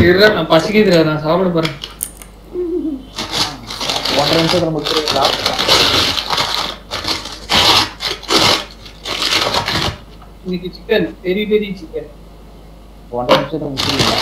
இருடா நான் பசிக்குதுடா நான் சாப்பிட போறேன் ஒன்றரை நிமிஷத்துல முடிச்சிருக்கீங்களா இன்னைக்கு சிக்கன் பெரிய பெரிய சிக்கன் ஒன்றரை நிமிஷத்துல முடிச்சிருக்கீங்களா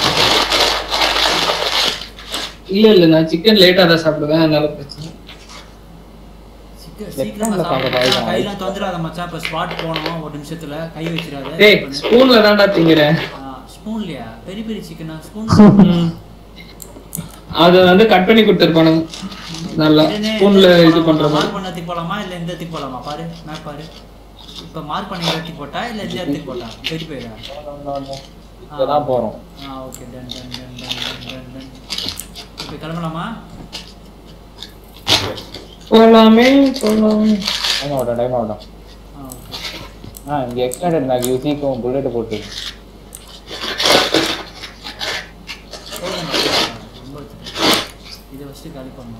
இல்ல இல்ல நான் சிக்கன் லேட்டா தான் சாப்பிடுவேன் அதனால பிரச்சனை சீக்கிரம் Left சீக்கிரமா hand ல சாப்பிடு. சாப்பிட பழகிக்கணும். கையெல்லாம் தொந்தராத மச்சான் இப்ப ஸ்பாட் போனோம் ஒரு நிமிஷத்துல கை வச்சிடாத டேய் ஸ்பூன்ல தான்டா திங்கிறேன் ஸ்பூன்லயா பெரிய பெரிய சிக்கனா ஸ்பூன் ம். அது வந்து கட் பண்ணி கொடுத்துருப்பானுங்க நல்லா ஸ்பூன்ல இது பண்ற மாதிரி மார்க் பண்ண இடத்துக்கு போலாமா இல்ல இந்த இடத்துக்கு போலாமா பாரு மேப் பாரு இப்ப மார்க் பண்ண இடத்துக்கு போட்டா இல்ல இந்த இடத்துக்கு போட்டா பெரிய பேரா இப்பதான் போறோம் ஆ okay done done done done done done இப்போ கிளம்பலாமா போலாமே போலாமே டைம் ஆகட்டும் டைம் ஆகட்டும் ஆ ஓகே ஆ இங்க எக்ஸ்டெண்டட் மேக் யூசிக்கும் புல்லட் போட்டு ரொம்ப இதை ஃபஸ்ட்டு காலி பண்ணணும்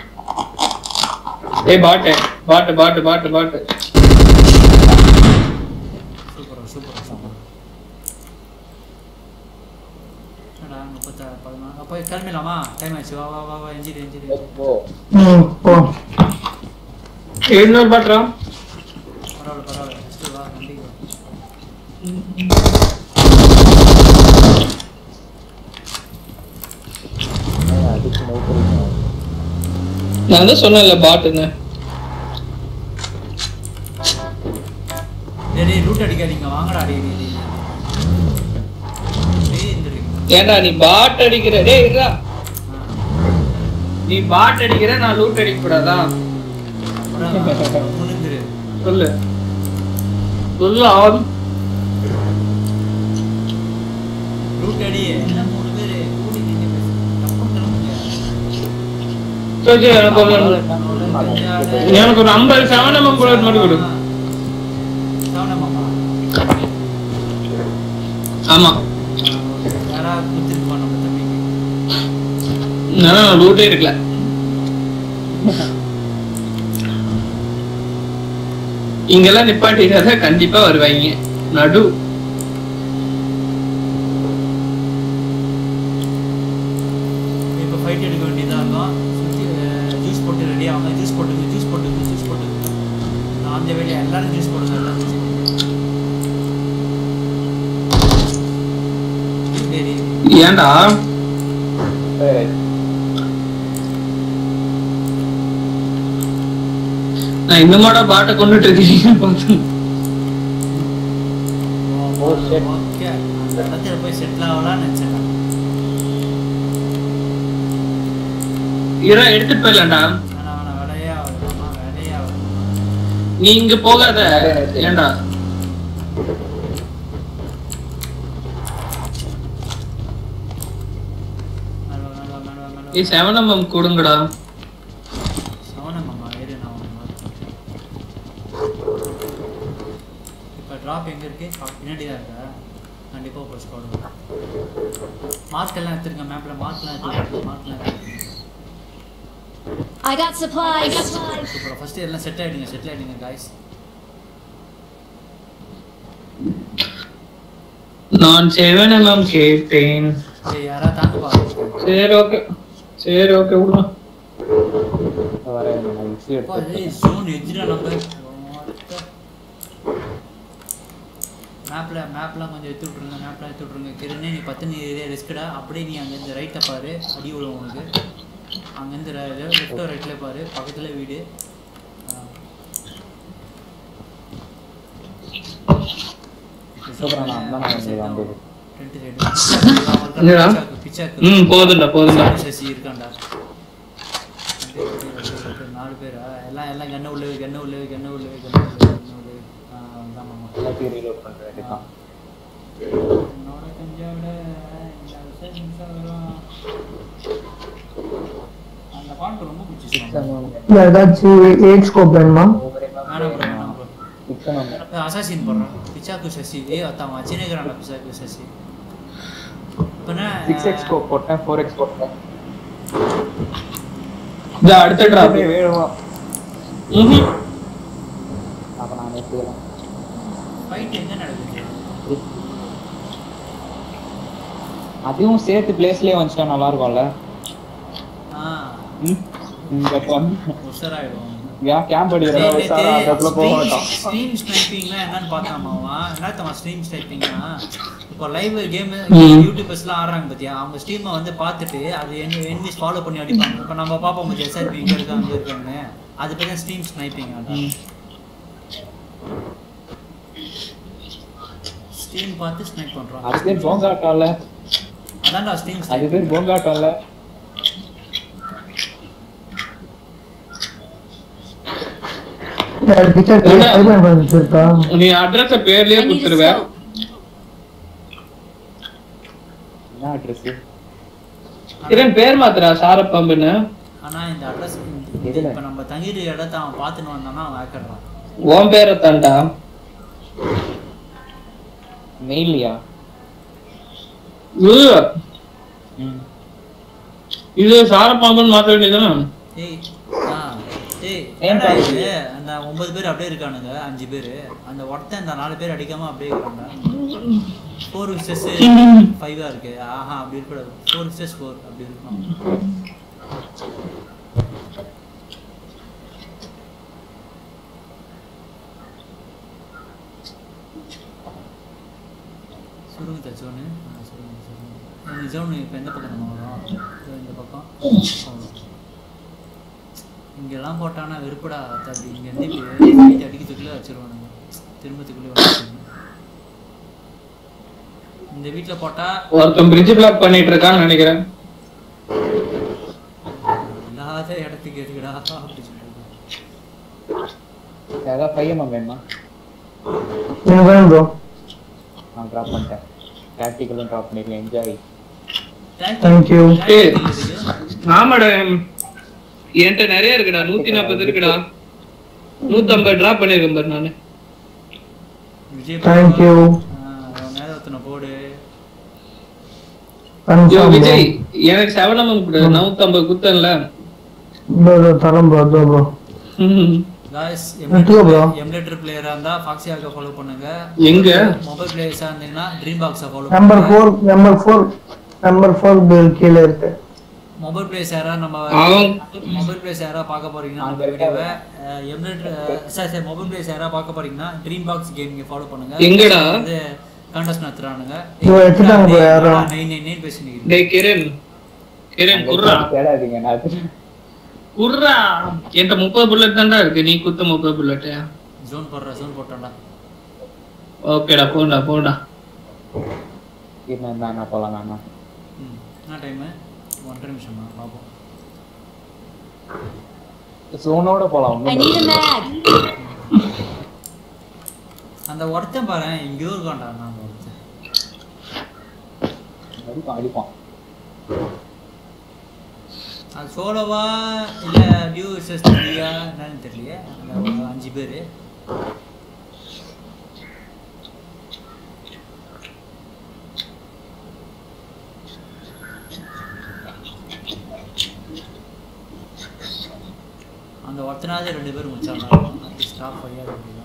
ஏய் பாட்டு பாட்டு பாட்டு பாட்டு பாட்டு சூப்பரா சூப்பரா சூப்பர் என்னடா முப்பத்தா பதினாறு அப்போ கிளம்பிடலாமா டைம் ஆயிடுச்சு வா வா வா வா எஞ்சிடு எஞ்சிடு ஓ ம் போ இன்னொரு பாட்டுறா பரவாயில்ல பரவாயில்ல ஃபஸ்ட்டு வா வண்டிக்கு வா அடிச்சு நோக்கிறீங்க நான் தான் சொன்னேன்ல பாட்டுன்னு டேய் டேய் ரூட் அடிக்காதீங்க வாங்கடா டேய் டேய் டேய் டேய் இந்த டேய். ஏன்டா நீ பாட் அடிக்கிற டேய் இருடா ஆ. நீ பாட் அடிக்கிற நான் லூட் அடிக்க கூடாதா அப்புறம் முன்னிந்திரு சொல்லு சொல்லு ஆகும் ரூட் அடி எல்லாம் மூணு பேர் கூடி நின்று பேசு தப்பும் கிளம்புங்க சரி சரி, எனக்கு ஒரு எனக்கு ஒரு ஐம்பது செவன் எம்எம் புல்லட் மட்டும் கொடு சவனமாமா ஆமா யாராவது கொடுத்துருப்பா நம்ம தம்பிக்கு நான் லூட்டே இருக்கல இங்கெல்லாம் நிப்பாட்டிட்டா கண்டிப்பா வருவாங்க நடு இப்போ ஃபைட் எடுக்க வேண்டியதாக இருக்கும் சுற்றி ஜூஸ் போட்டு ரெடி ஆகும் ஜூஸ் போட்டுங்க ஜூஸ் போட்டுங்க ஜூஸ் போட்டுங்க நான் அந்த வேலையை எல்லாரும் ஜூஸ் போடுங்க எல்லாம் ஜூஸ் போடுங்க டேய், டேய், டேய். ஏன்டா ஏய், நான் இந்த மாட பாட்டை கொண்டுட்டு இருக்கீங்க பார்த்தேன் Oh, shit. ஓகே அந்த இடத்துல போய் செட்டில் ஆகலாம்னு நினச்சேன் இரா எடுத்துட்டு போயிடலாம்டா ஆனால் அவனை வேலையே ஆகலாமா வேலையே ஆகலாமா நீ இங்க போகாத ஏன்டா மேலே மேலே மேலே மேலே ஏய் செவன் எம்எம் கொடுங்கடா சவனமாமா ஏறு நான் உன்னை மாற்றுறேன் இப்போ ட்ராப் எங்கே இருக்கு ஆ, பின்னாடி தான் இருக்கா கண்டிப்பாக ஒரு ஸ்குவாட் மார்க் எல்லாம் எடுத்துருங்க மேப்பில் மார்க்லாம் எடுத்துருங்க மார்க்லாம் எடுத்துருங்க I got supplies. சூப்பராக ஃபஸ்ட்டு எல்லாம் செட் ஆகிடுங்க செட்டில் ஆகிடுங்க காய்ஸ் நான் செவன் எம்எம் கேட்டேன் சரி யாராவது தாங்க பார்க்க சரி ஓகே சரி ஓகே விடுமா வரேன் நான் யூசி எடுத்து ஜோன் எஜ்ஜில் நம்ம மேப்பில் மேப்லாம் கொஞ்சம் எடுத்து விட்ருங்க மேப்லாம் எடுத்து விட்ருங்க கிரணே நீ பத்து நீ ரிஸ்க்கடா அப்படியே நீ அங்கேருந்து ரைட்டை பாரு அடி விழும் உனக்கு அங்கேருந்து லெஃப்டோ ரைட்டில் பாரு பக்கத்தில் வீடு ஆ. சூப்பரா, நான் அதான் நான் இங்க வந்தது. Front என்னடா? side. பிச்சாக்கு ம் போதும்டா போதும்டா சசி இருக்கான்டா நாலு பேரா எல்லாம் எல்லாம் கண்ணை உள்ளவே கண்ணை உள்ளவே கண்ணை உள்ளவே கண்ணை உள்ளவே கண்ணை உள்ளவே ஆ அதான் மாமா எல்லாத்தையும் ரீலோட் பண்ற வேண்டியதான் என்னோட கொஞ்சோட இந்த விஷயம் நிமிஷம் வரும் அந்த பாட்டு ரொம்ப பிடிச்சிச்சு ஏதாச்சும் எயிட் ஸ்கோப் வேணுமா வேணாம் bro, வேணாம் bro. சிக்ஸ் நம்ம அசாசின் போடுறான் பிச்சாக்கு சசி ஏ அத்தான் வச்சிருக்கிறான் பிச்சாக்கு சசி இப்போனா சிக்ஸ் எக்ஸ் ஸ்கோப் போட்டேன் ஃபோர் எக்ஸ் போட்டேன் இந்த அடுத்த டிராப் வேணுமா ம்ஹும். அப்ப நான் எடுத்துக்கலாம் ஃபைட் எங்க நடக்குது அதுவும் சேர்த்து பிளேஸ்லயே வந்துட்டா நல்லா இருக்கும்ல ஆ ம் இங்க வந்து உஷாராயிடும் ஏன் கேம்ப் அடிக்கிறதா உஷாரா அதுக்குள்ள போக மாட்டோம் ஸ்ட்ரீம் ஸ்னைப்பிங்னா என்னன்னு பார்த்தாமாவா என்னத்தம்மா ஸ்ட்ரீம் ஸ்னைப்பிங்னா இப்போ லைவ் கேம் ம். யூடியூபர்ஸ்லாம் ஆடுறாங்க பார்த்தியா அவங்க ஸ்ட்ரீமை வந்து பார்த்துட்டு அது என்ன எனிமிஸ் ஃபாலோ பண்ணி அடிப்பாங்க இப்போ நம்ம பார்ப்போம் பார்த்தியா சார் இங்கே இருக்காங்க அங்கே இருக்காங்க அது பேர் தான் ஸ்ட்ரீம் ஸ்னைப்பிங் ஆடுறாங்க ஸ்ட்ரீம் பார்த்து ஸ்னைப் பண்ணுறோம் அது பேர் போங்காட்டம்ல அதான்டா ஸ்ட்ரீம் அது ஸ்னைப் பேர் போங்காட்டம்ல கிச்சன் பைப்லைன் பண்ணிட்டு இருக்கா நீ அட்ரஸ பேர்லயே I need a கொடுத்துருவ scope. என்ன அட்ரஸ் கிரண் பேர் மாத்திரா சாரப்பாம்புன்னு ஆனா இந்த அட்ரஸ் எதுல? இப்போ நம்ம தங்கிட்டு இடத்த அவன் பார்த்துன்னு வந்தானா அவன் ஆக்கிடுறான் உன் பேரை தாண்டா மெயில்லையா இது ம் இது சாரப்பாம்புன்னு மாத்த வேண்டியதுதானே ஏய் ஆ ஏய் ஏன் என்னடா பாரு? இது அந்த ஒன்பது பேர் அப்படியே இருக்கானுங்க அஞ்சு பேர் அந்த ஒருத்தன் இந்த நாலு பேர் அடிக்காம அப்படியே இருக்காங்க ஃபோர் விசஸ் ஃபைவா இருக்கு ஆஹா அப்படி இருக்கக்கூடாது ஃபோர் விசஸ் ஃபோர் அப்படி இருக்கும் சுருங்க தச்சோன்னு சுருங்க சுருங்க இந்த ஜோன் இப்போ எந்த பக்கம் நம்ம வரோம் இதோ இந்த பக்கம் அவ்வளோ. இங்கெல்லாம் போட்டானா வெறுப்புடா தம்பி இங்கேருந்து இப்போ அடிக்கிறதுக்குள்ளே வச்சிருவானுங்க திரும்பத்துக்குள்ளே வச்சிருவானுங்க இந்த வீட்டில் போட்டால் ஒருத்தன் பிரிட்ஜ் பிளாக் பண்ணிட்டு இருக்கான்னு நினைக்கிறேன் இல்லாத இடத்துக்கு எதுக்குடா அப்படி சொல்லிட்டு ஏதாவது பையன் வேணுமா எனக்கு வேணும் ப்ரோ நான் ட்ராப் பண்ணிட்டேன் ப்ராக்டிக்கலும் ட்ராப் பண்ணிருக்கேன் என்ஜாய் Thank you. ஏய். ஆமாடா என்கிட்ட நிறைய இருக்குடா நூத்தி நாற்பது இருக்குடா நூத்தம்பது டிராப் பண்ணிருக்கேன் பாரு நானு விஜய் Thank you. நேரத்தின போடு யோ கன்ஃபார்ம் விஜய் எனக்கு செவனம் கொடு நூத்தம்பது குத்தன்ல ப்ரோ தரம் ப்ரோ அதோ ப்ரோ காய்ஸ் எடுத்துக்கோ bro. எமுலேட்டர் பிளேயரா இருந்தா ஃபாக்ஸியாக்க ஃபாலோ பண்ணுங்க எங்க மொபைல் பிளேயர்ஸா இருந்தீங்கன்னா ட்ரீம் பாக்ஸை ஃபாலோ நம்பர் பண்ணுங்க four number four number four பில் கீழே இருக்கு மொபைல் பிளேயர்ஸ் யாரா நம்ம அவன் மொபைல் பிளேயர்ஸ் யாரா பார்க்க போறீங்கன்னா நம்ம வீடியோவை emulator sir sir mobile players யாரா பார்க்க போறீங்கன்னா ட்ரீம் பாக்ஸ் கேமிங்க ஃபாலோ பண்ணுங்க எங்கடா? வந்து கான்டெஸ்ட் நடத்துறானுங்க இதோ எடுத்துட்டாங்க bro யாரும். நைன் நைன் நைன் பேசினீங்க டேய் கிரண் கிரண் குர்ரா தேடாதீங்க நான் அது- குர்ரா என்கிட்ட முப்பது புல்லட் தான்டா இருக்கு நீ குத்த முப்பது புல்லட் ஜோன் போடுற ஜோன் போட்டோம்டா ஓகேடா போடா போடா இருங்க, நான் நான் போலாம் நான் ம் என்ன டைமு ஒன்றரை நிமிஷமா பார்ப்போம் சோனோட போலாம் I ஒண்ணும் need a mag. அந்த ஒருத்தன் பாரு எங்கேயோ இருக்கான்டா நான் ஒருத்தன் அடிப்பான் அடிப்பான் அது சோலோவா இல்லை டியூ விசஸ் த்ரீயா என்னன்னு தெரியலையே அந்த ஒரு அஞ்சு பேர் அந்த ஒருத்தனாவது ரெண்டு பேர் முடிச்சாங்க அது ஸ்டாப் ஐயா அப்படிதான்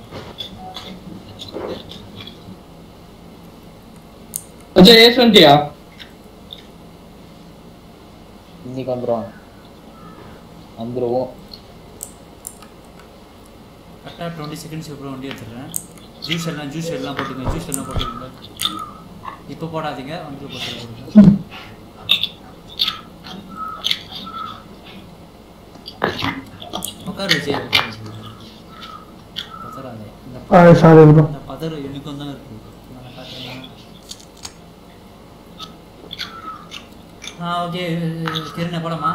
அச்சா ஏஸ் வந்துட்டியா இன்னைக்கு வந்துருவான் வந்துருவோம் கரெக்டாக டுவெண்ட்டி செகண்ட்ஸ் அப்புறம் வண்டி எடுத்துடுறேன் ஜூஸ் எல்லாம் ஜூஸ் எல்லாம் போட்டுங்க ஜூஸ் எல்லாம் போட்டுக்கோங்க இப்போ போடாதீங்க வந்து போட்டு போடுங்க உட்காரு விஜய் உட்காரு விஜய். பதறாதே இந்த ஆ சாரி ப்ரோ இந்த பதறு எனக்கும் தான் இருக்கு நான் காட்டுறேன். ஆ ஓகே கிரண போலாமா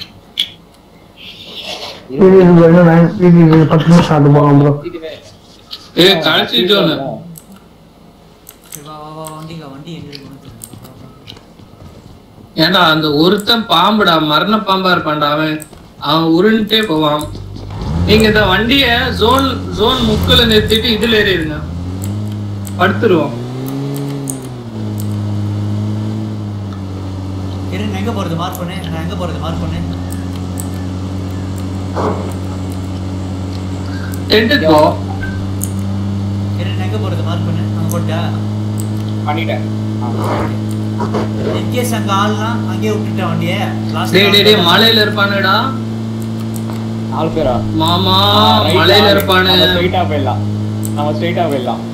இது இது ப்ரோ இன்னும் nine- இது இது பத்து நிமிஷம் ஆட்டு போகலாம் ப்ரோ ஏ கடைசி ஜோனு சரி, வா வா வா வண்டிக்கா வண்டி எங்க இருக்குன்னு தெரியல வா, வா. ஏன்டா அந்த ஒருத்தன் பாம்புடா மரண பாம்பா இருப்பான்டா அவன் அவன் உருண்டுட்டே போவான் நீங்க இந்த வண்டிய ஜோன் ஜோன் முக்குல நிறுத்திட்டு இதுல ஏறிடுங்க படுத்துருவோம் கிரண் எங்க போறது மார்க் பண்ணு நான் எங்க போறது மார்க் பண்ணு டென்ட்டுக்கு போ கிரண் எங்க போறது மார்க் பண்ணு அங்க போட்டா பண்ணிட்டேன் ஆ. இன்கேஸ் அங்க ஆள்லாம் அங்கேயே விட்டுட்டேன் வண்டியை லாஸ்ட் டேய் டேய் டேய் மலையில இருப்பானுடா நாலு பேரா மாமா right மலையில ஆ, இருப்பானு நம்ம ஸ்ட்ரைட்டா போயிடலாம் நம்ம ஸ்ட்ரைட்டா போயிடலாம்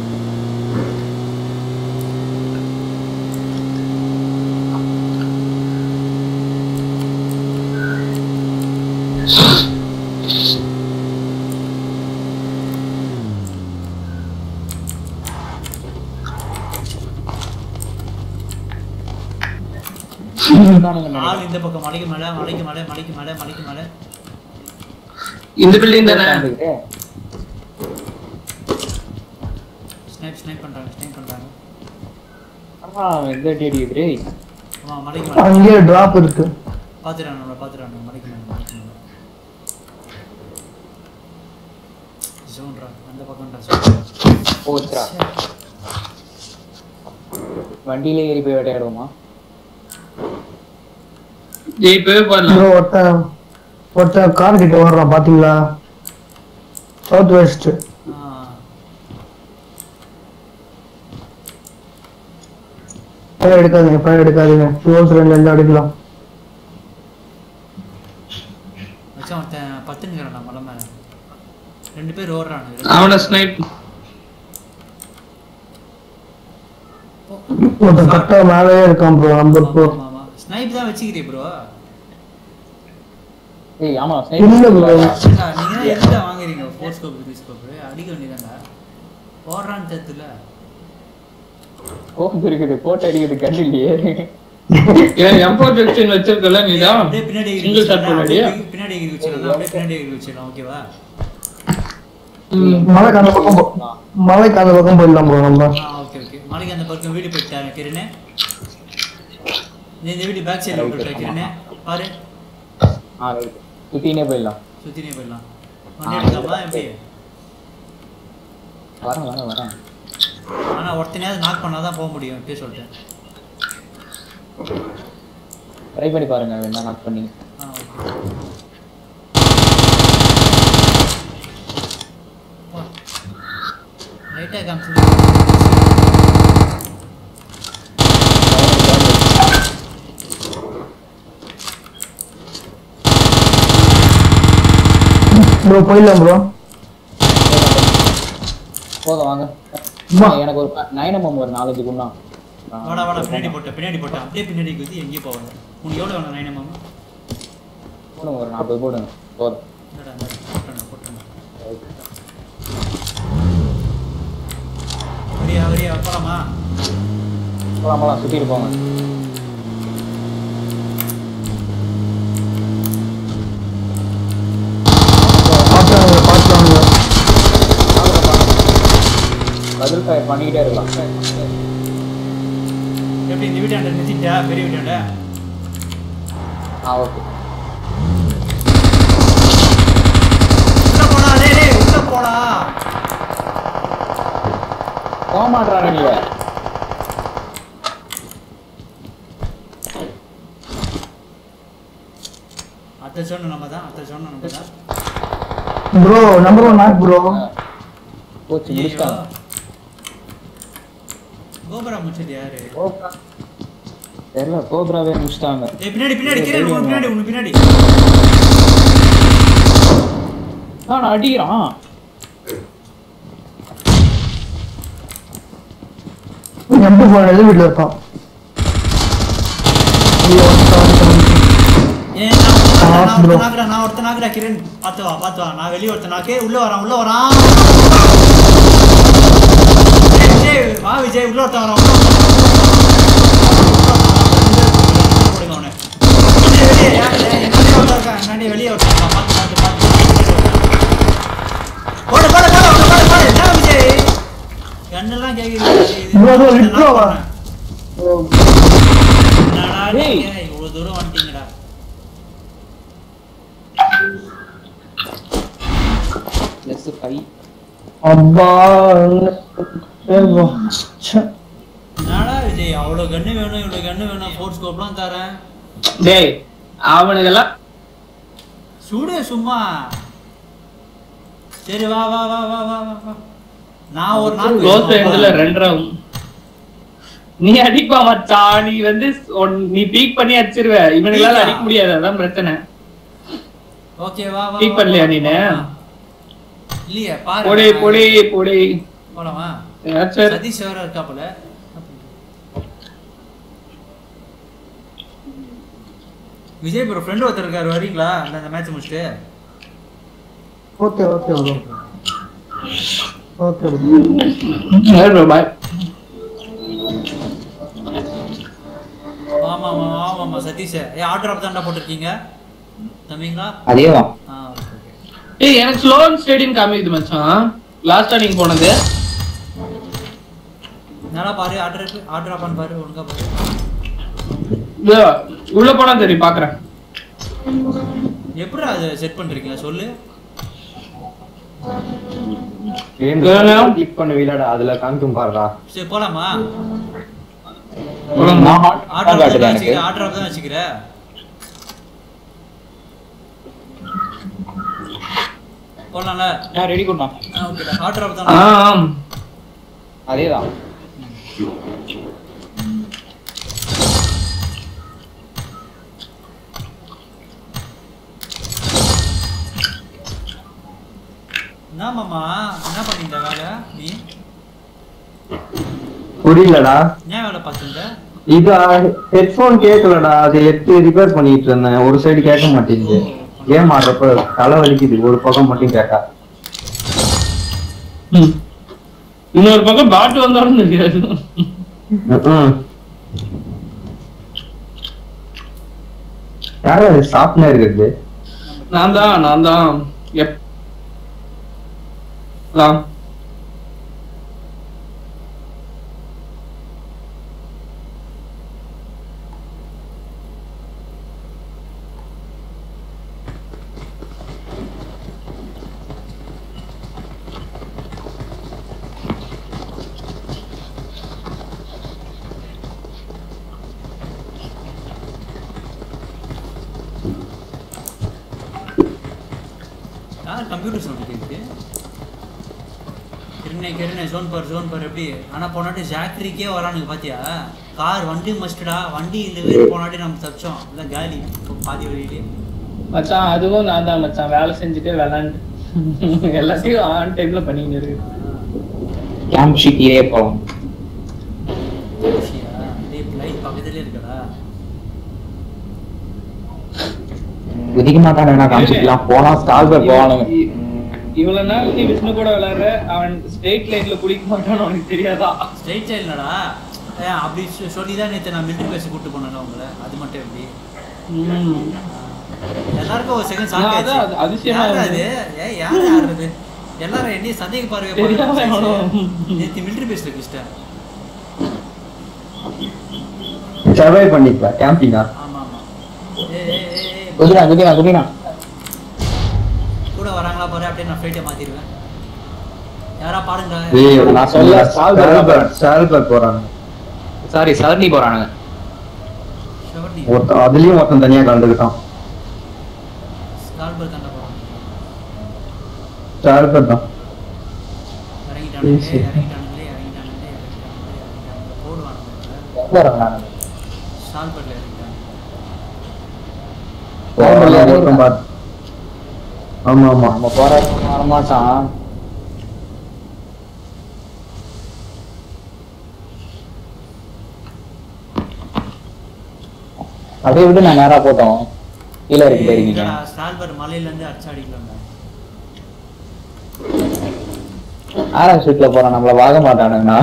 ஆள் இந்த பக்கம் மலைக்கு மேல மலைக்கு மேல மலைக்கு மேல மலைக்கு மேல இந்த பில்டிங் தானே ஸ்னைப் ஸ்னைப் பண்றாங்க ஸ்னைப் பண்றாங்க எந்த அடி அடிக்குது ஆமா மலைக்கு மேல அங்கேயே டிராப் இருக்கு பாத்துறாங்க நம்மள பாத்துறாங்க மலைக்கு மேல மலைக்கு மேல ஜோன்ரா அந்த பக்கம்டா போச்சுரா வண்டியிலே ஏறி போய் வேட்டையாடுவோமா டேய் இப்பவே பண்ணலாம் ப்ரோ ஒருத்த ஒருத்த கார் கிட்ட வர்றான் பாத்தீங்களா சவுத் வெஸ்ட் ஆ பயம் எடுக்காதீங்க பயம் எடுக்காதீங்க க்ளோஸ் ரெண்டு இருந்து அடிக்கலாம் மச்சான் ஒருத்தன் பத்துனுங்கிறான்டா மலை மேல ரெண்டு பேர் ஓடுறானுங்க அவன ஸ்னைப் ஒருத்தன் கரெக்டா மேலேயே இருக்கான் ப்ரோ நம்ம இப்போ ஆமா ஆமா ஸ்னைப் தான் வச்சுக்கிறீ ப்ரோ ஏய் ஆமா இல்ல bro. நீங்க தான் எதுல வாங்குறீங்க ஃபோர் ஸ்கோப் த்ரீ ஸ்கோப் அடிக்க வேண்டியதாங்க போடுறான்னு தெத்துல கோப்பு இருக்குது போட்டு அடிக்கிறது கண்டு இல்லையே ஏன் எம்போ ஜெக்ஷன் வச்சிருக்கல நீதான் அப்படியே பின்னாடி எகிரி சிங்கிள் ஷாட் வச்சிடலாம், பண்ணடியா அப்படியே பின்னாடி எகிரி வச்சிடலாம் அப்படியே பின்னாடி எகிரி வச்சிடலாம் ஓகேவா மலைக்கு அந்த பக்கம் போ- மலைக்கு அந்த பக்கம் போயிடலாம் ப்ரோ நம்ம ஆ ஓகே ஓகே மலைக்கு அந்த பக்கம் வீடு போயிட்டாங்க கிரணே நீ இந்த வீடு பேக் சைடில் விட்டுட்ட கிரணே பாரு ஆ ரைட் சுத்தினே போயிடலாம் சுத்தினே போயிடலாம் வண்டி எடுக்காம எப்படி வரேன் வரேன் வரேன் ஆனா ஒருத்தனையாவது நாக் பண்ணாதான் போக முடியும் இப்படியே சொல்லிட்டேன் ட்ரை பண்ணி பாருங்க வேணா நாக் பண்ணி ஆ ஓகே லைட்டாக காமிச்சு ப்ரோ போயிடலாம் ப்ரோ போதும் வாங்க வா. எனக்கு ஒரு நயனமம் ஒரு நாலஞ்சு குண்ணா வாடா வாடா பின்னாடி போட்டேன் பின்னாடி போட்டேன் அப்படியே பின்னாடி குத்தி எங்கேயும் போவாங்க உனக்கு எவ்வளோ வேணும் நைனா மாமா போடுங்க ஒரு நாற்பது போடுங்க போதும் இந்தடா, இந்தடா, போட்டேன் போட்டேன் வரியா வரியா போலாமா போலாம் போலாம் சுத்திட்டு போங்க பார்த்தாங்க பார்த்தாங்க பதில் ஃபயர் பண்ணிக்கிட்டே இருக்கலாம் எப்படி இந்த வீட்டாண்ட நிறுத்திட்டா பெரிய வீட்டாண்ட ஆ ஓகே உள்ள போடா டேய் டேய் உள்ள போடா போக மாட்டானே நீங்க அத்தை சொன்ன நம்ம தான் அத்தை சொன்ன நம்ம தான் bro number one knock bro போச்சு ஐயோ முடிச்சிட்டாங்க கோபுரா முடிச்சது யாரு கோப்ரா தெரியல கோப்ராவே முடிச்சிட்டாங்க ஏய் பின்னாடி பின்னாடி கிரண் உனக்கு பின்னாடி உனக்கு பின்னாடி ஆ நான் அடிக்கிறான் எம்பி போன எது வீட்டில் இருக்கான் ஐயோ, வந்துட்டான், வந்துட்டான், வந்துட்டான். ஏய் நான் ஆ, bro. ஒருத்தன் நாக்குறேன் நான் ஒருத்தன் நாக்குறேன் கிரண் பார்த்து வா பார்த்து வா நான் வெளியே ஒருத்தன் நாக்கு உள்ள வரான் உள்ள வரான் ஏய், விஜய் வா விஜய் உள்ள ஒருத்தன் வரான் உள்ள ஒருத்தன் வரான். போடுங்க அவனை. வெளியே, வெளியே, யாரு? என்னாண்டி ஒருத்தன் இருக்கான், என்னாண்டி வெளியே ஒருத்தன் இருக்கான். பார்த்து, பார்த்து, பார்த்து. போடு, போடு, போடு, அவனை போடு, போடு. என்ன விஜய்? கண்ணெல்லாம் கேக்குது. இது bro, bro, ஒருத்தன் விட்றா knock வா. பண்ணேன். என்னடா டேய். நீங்க இவ்வளவு தூரம் வந்துட்டீங்கடா ப்ளஸ் ஃபைவ் அப்பா என்ன- ஏ bro. ச்சே. என்னடா விஜய் அவ்வளோ கண்ணு வேணும் இவ்வளோ கண்ணு வேணும் ஃபோர் ஸ்கோப்லாம் தரேன் டேய் அவனுக்கெல்லாம் சுடு சும்மா சரி வா வா வா வா வா வா வா நான் ஒரு நாள் க்ளோஸ் ரேஞ்சில் ரெண்டு ரவுண்ட் நீ அடிப்பா மச்சான் நீ வந்து உன்- நீ பீக் பண்ணி அடிச்சிருவ இவனுங்களால அடிக்க முடியாது அதான் பிரச்சனை ஓகே வா வா Pick வா, பண்ணலையா வா, நீனு? வா. இல்லையே பாரு பொடி பொடி பொடி போலாமா சரி சதீஷ் வேற இருக்காப்புல விஜய் ப்ரோ ஃப்ரெண்ட் ஒருத்தர் இருக்காரு வரீங்களா அந்த அந்த மேட்ச் முடிச்சுட்டு okay okay bro okay bro, bye. ஆமா ஆமா ஆமா ஆமா சதீஷ் ஏ ஆர்டர் ஆஃப் தாண்டா போட்டிருக்கீங்க தம்பிங்களா அதேதான் ஆ ஓகே ஓகே ஏய் எனக்கு ஸ்லோன் ஸ்டேடியம் காமிக்குது மச்சான் லாஸ்டா நீங்க போனது நல்லா பாரு ஆர்டர் ஆர்டர் ஆஃப் பாரு ஒழுங்கா பாரு இதோ, உள்ள போனா தெரியும் பாக்குறேன் எப்படி அதை செட் பண்றீங்க சொல்லு கிளிக் பண்ண வீலடா அதுல காமிக்கும் பாருடா சரி போலாமா போலாமா? ஆர்டர் ஆஃப் காட்டுதா தான் எனக்கு வச்சுக்கிறேன் ஆர்டர் ஆஃப் தான் வச்சுக்கிறேன் போலாம்ல ரெடி பண்ணா ஓகே ஆர்டர் ஆஃப் ஆ தான் ஆம். அதேதான் என்ன மாமா என்ன பண்ணிட்ட வேலை நீ புரியலடா ஏன் வேலை பார்த்துருந்த இது ஹெட்ஃபோன் கேட்கலடா அது எடுத்து ரிப்பேர் பண்ணிட்டு இருந்தேன் ஒரு சைடு கேட்க மாட்டேங்குது கேம் ஆடுறப்ப தலை வலிக்குது ஒரு பக்கம் மட்டும் கேட்டா ம். இன்னொரு பக்கம் பாட்டு வந்தாலும் தெரியாது ம்ம். யாரு அது ஷாப்னர் இருக்குது நான் தான் நான் தான் எப் ஆ. யார் கம்ப்யூட்டர் சவுண்ட் கேட்குது கிருணை கிருணை ஜோன் பார் ஜோன் பார் எப்படி ஆனால் போனாட்டி ஜாக்ரிக்கே வரானுங்க பாத்தியா கார் வண்டி மஸ்டடா வண்டி இல்லை போனாட்டி நம்ம தச்சோம் இல்லை காலி பாதி வழியிலே மச்சான் அதுவும் நான் தான் மச்சான் வேலை செஞ்சுட்டே விளாண்டு எல்லாத்தையும் ஆன் டைம்ல பண்ணிட்டு இருக்கு கேம்ப் ஷீட்டிலே போலாம் டேய் லைட் பக்கத்துலேயே இருக்கடா குதிக்க மாட்டானுங்க காமிச்சிக்கலாம் போனா ஸ்டால் பேர் போவானுங்க இ- இவ்வளவு நாள் நீ விஷ்ணு கூட விளையாடுற அவன் ஸ்ட்ரெயிட் லைன்ல குடிக்க மாட்டான்னு உனக்கு தெரியாதா ஸ்ட்ரைட் சைல்டா ஏன் அப்படி சொ- சொல்லி தான் நேற்று நான் மிலிட்ரி பேசி கூப்பிட்டு போனேன் உங்களை அது மட்டும் எப்படி ம். எல்லாருக்கும் ஒரு செகண்ட் நான் சாக்கு அதான் அது அதிசயமா யார் அது இருந்தது. ஏய் யார் ஆடுறது எல்லாரும் என்னையும் சந்தேக பார்வை தெரியாம எவனோ. நேற்று மிலிட்ரி பேஸ்ல கிருஷ்டன் சர்வை பண்ணிக்கலாம் கேம்பிங்கா ஆமா ஆமா ஏய் ஏய் ஏய், ஏய் குதிரா குதிரா குதிரா கூட வராங்களா பாரு அப்படியே நான் ஃப்ளைட்டை மாத்திடுவேன் யாரா பாருங்க ஏய் நான் சொல்ல, சால்பர் சால்பர் சால்பர் போறாங்க சாரி சதர்னி போறானுங்க ஷவர்னி ஒருத்தன் அதுலயும் ஒருத்தன் தனியா கலந்துக்கிட்டான் ஸ்கால்பர் தாண்டா போறாங்க சால்பர் தான் இறங்கிட்டானுங்களே சரி. இறங்கிட்டானுங்களே இறங்கிட்டானுங்களே இறங்கிட்டானுங்களே இறங்கிட்டானுங்களே போடுவானுங்க எங்க வராங்க ஸ்கால்பர்ல இறங்கிட்டாங்க சால்பர்ல ஒருத்தன் பாத்து ஆமா ஆமா நம்ம போற வரமாட்டான் அப்படியே விட்டு நான் நேரா போட்டோம் கீழே இருக்கு போயிருக்கீங்க ஸ்கால்பர் மலையில இருந்து அடிச்சு அடிக்கலாங்க ஆறாம் ஷீட்ல போறான் நம்மள வாங்க மாட்டானுங்கண்ணா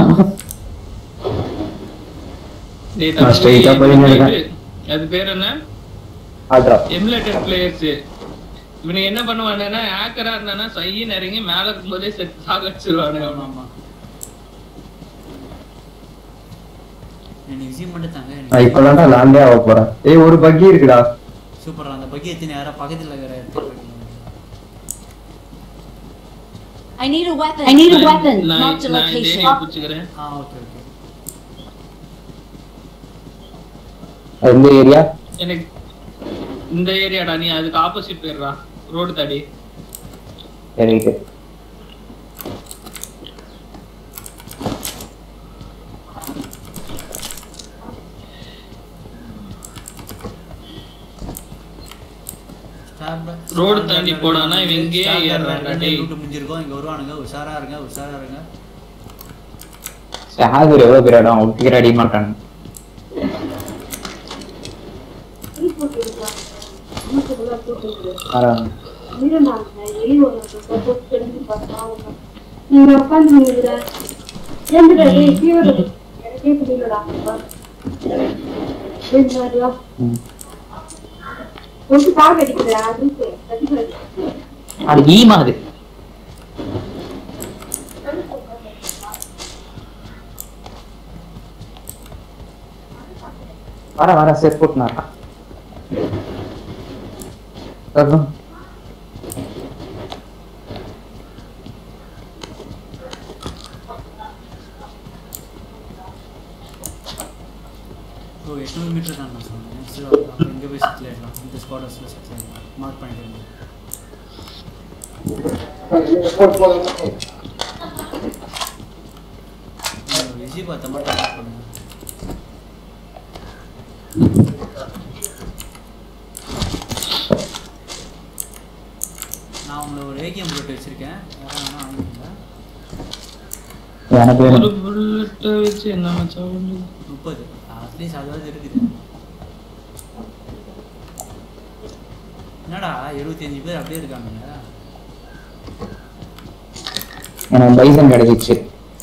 டேய் நான் தம்பி, straight ஆ போயின்னு இருக்கேன். அது பேர் என்ன ஆட்ரா எமுலேட்டர் பிளேயர்ஸ் இவனுக்கு என்ன பண்ணுவானுன்னா ஹேக்கரா இருந்தானா சையின் இறங்கி மேல இருக்கும்போதே செட் சாகடிச்சிருவானுங்க ஆமா ஆமா எனக்கு விஜயம் மட்டும் தாங்க நான் இப்பதான்டா லாண்டே ஆக போறேன் ஏய் ஒரு பக்கி இருக்குடா சூப்பரா அந்த பக்கி எத்தனை யாரா பக்கத்துல இருக்கிற இடத்துக்கு போய்க்கலாம். I need a weapon. I need a weapon. நான் Marked a நான் இந்த location. ஏரியா பிடிச்சிக்கிறேன் ஆ ஓகே ஓகே எந்த ஏரியா எனக்கு இந்த ஏரியாடா நீ அதுக்கு ஆப்போசிட் போயிடுறா ரோடு தாடி ரைட்டு Road தாண்டி போடானா இவன் இங்கேயே ஏறுறான்டா, டேய். ரூட் முடிஞ்சிருக்கோம் இங்க வருவானுங்க உஷாரா இருங்க உஷாரா இருங்க ஷாகர் எவ்வளவு பேர் இடம் ஒட்டிக்கிற அடிக்க மாட்டாங்க பரவாயில்ல. நீங்க உட்காந்து ஏந்துடா டேய் ஃபீவர் எனக்கே புரியலடா ஏந்துடா ம். ஒரு கால் அடிக்கிறா அது கட்டிக்கிறது அது ஈமா அது வர வர செட் போட்டுனாரா ஓ எட்நூறு மீட்டர் தான் நான் சொன்னேன் சரி அப்போ இங்கே போய் செட்டில் ஆகிடலாம் இந்த ஸ்குவாடர்ஸில் செட்டில் ஆகிடலாம் மார்க் பண்ணிட்டு விஜி பார்த்த மட்டும் mark பண்ணுங்க நான் உங்களை ஒரு ஏடிஎம் போட்டு வச்சிருக்கேன் யாரும் வேணா வாங்கிக்கோங்க எனக்கு ஒரு வேணும் புல்லட் வச்சு என்ன மச்சான் பண்றது? முப்பது அட்லீஸ்ட் அதாவது இருக்குது என்னடா எழுபத்தஞ்சு பேர் அப்படியே இருக்காங்க எனக்கு பைசன் கிடைச்சிச்சு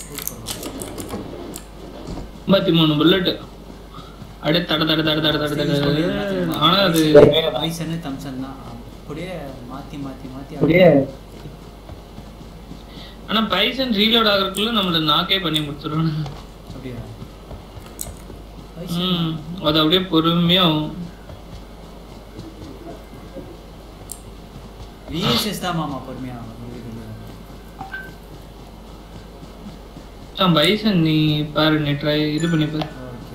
ஐம்பத்தி மூணு புல்லட் அப்படியே தட தட தட தட தட தட ஆனா அது பைசனு தம்சன் தான் அப்படியே மாத்தி மாத்தி மாத்தி அப்படியே ஆனா பைசன் ரீலோட் ஆகுறதுக்குள்ள நம்மள நாக்கே பண்ணி முடிச்சிடும் அப்படியா ம் அது அப்படியே பொறுமையா விஎஸ்எஸ் தான் மாமா பொறுமையா பைசன் நீ பாரு நீ ட்ரை இது பண்ணி பாரு ஓகே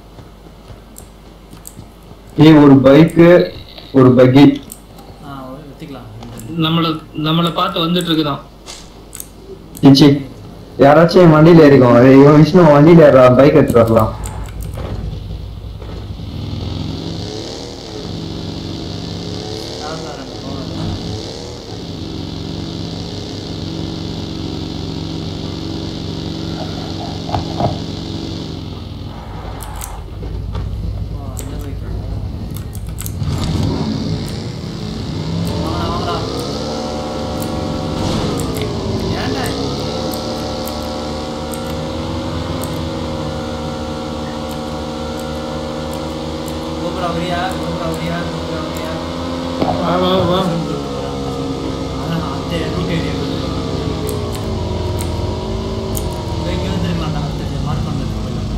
ஏய் ஒரு பைக்கு ஒரு பக்கி ஆ ஒரு எடுத்துக்கலாம் நம்மள நம்மள பார்த்து வந்துட்டு இருக்குதான் சிச்சி யாராச்சும் என் வண்டியில ஏறிக்கோங்க ஏய், இவன் விஷ்ணு வண்டியில ஏறா பைக் எடுத்துட்டு வரலாம் யாருக்காரங்க போகணும் ஓ, அந்த bike ஆ? வாங்கடா, வாங்கடா. ஏன்டா இது? கோபுரா வரியா கோபுரா வரியா கோபுரா வரியா வா வா வா அதான் அந்த ரூட் ஏரியா இங்கே வந்துருக்கலாம்டா அடுத்தது மார்க் பண்ணுறது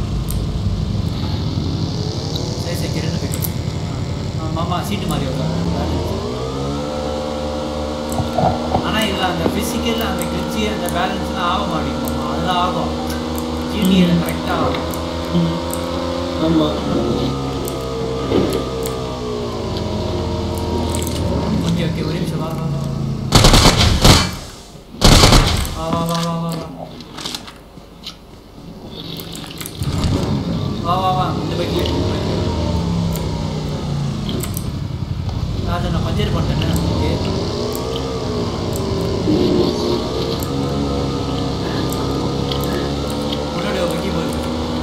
சரி சரி கிரண் போயிட்டு மாமா சீட்டு மாதிரி ஆனால் இதில் அந்த ஃபிசிக்கல் அந்த கிரிச்சி அந்த பேலன்ஸ்லாம் ஆக மாட்டேங்குது மாமா அதெல்லாம் ஆகும் ஜிடியில் கரெக்டாக ஆகும் ம். ஆமா ஓகே ஓகே ஒரு நிமிஷம் வா வா வா வா வா வா வா வா வா வா வா வா இந்த பைக்ல ராஜா நான் பஞ்சர் பண்ணிட்டேன் ஓகே முன்னாடி ஒரு பைக்கி போகுது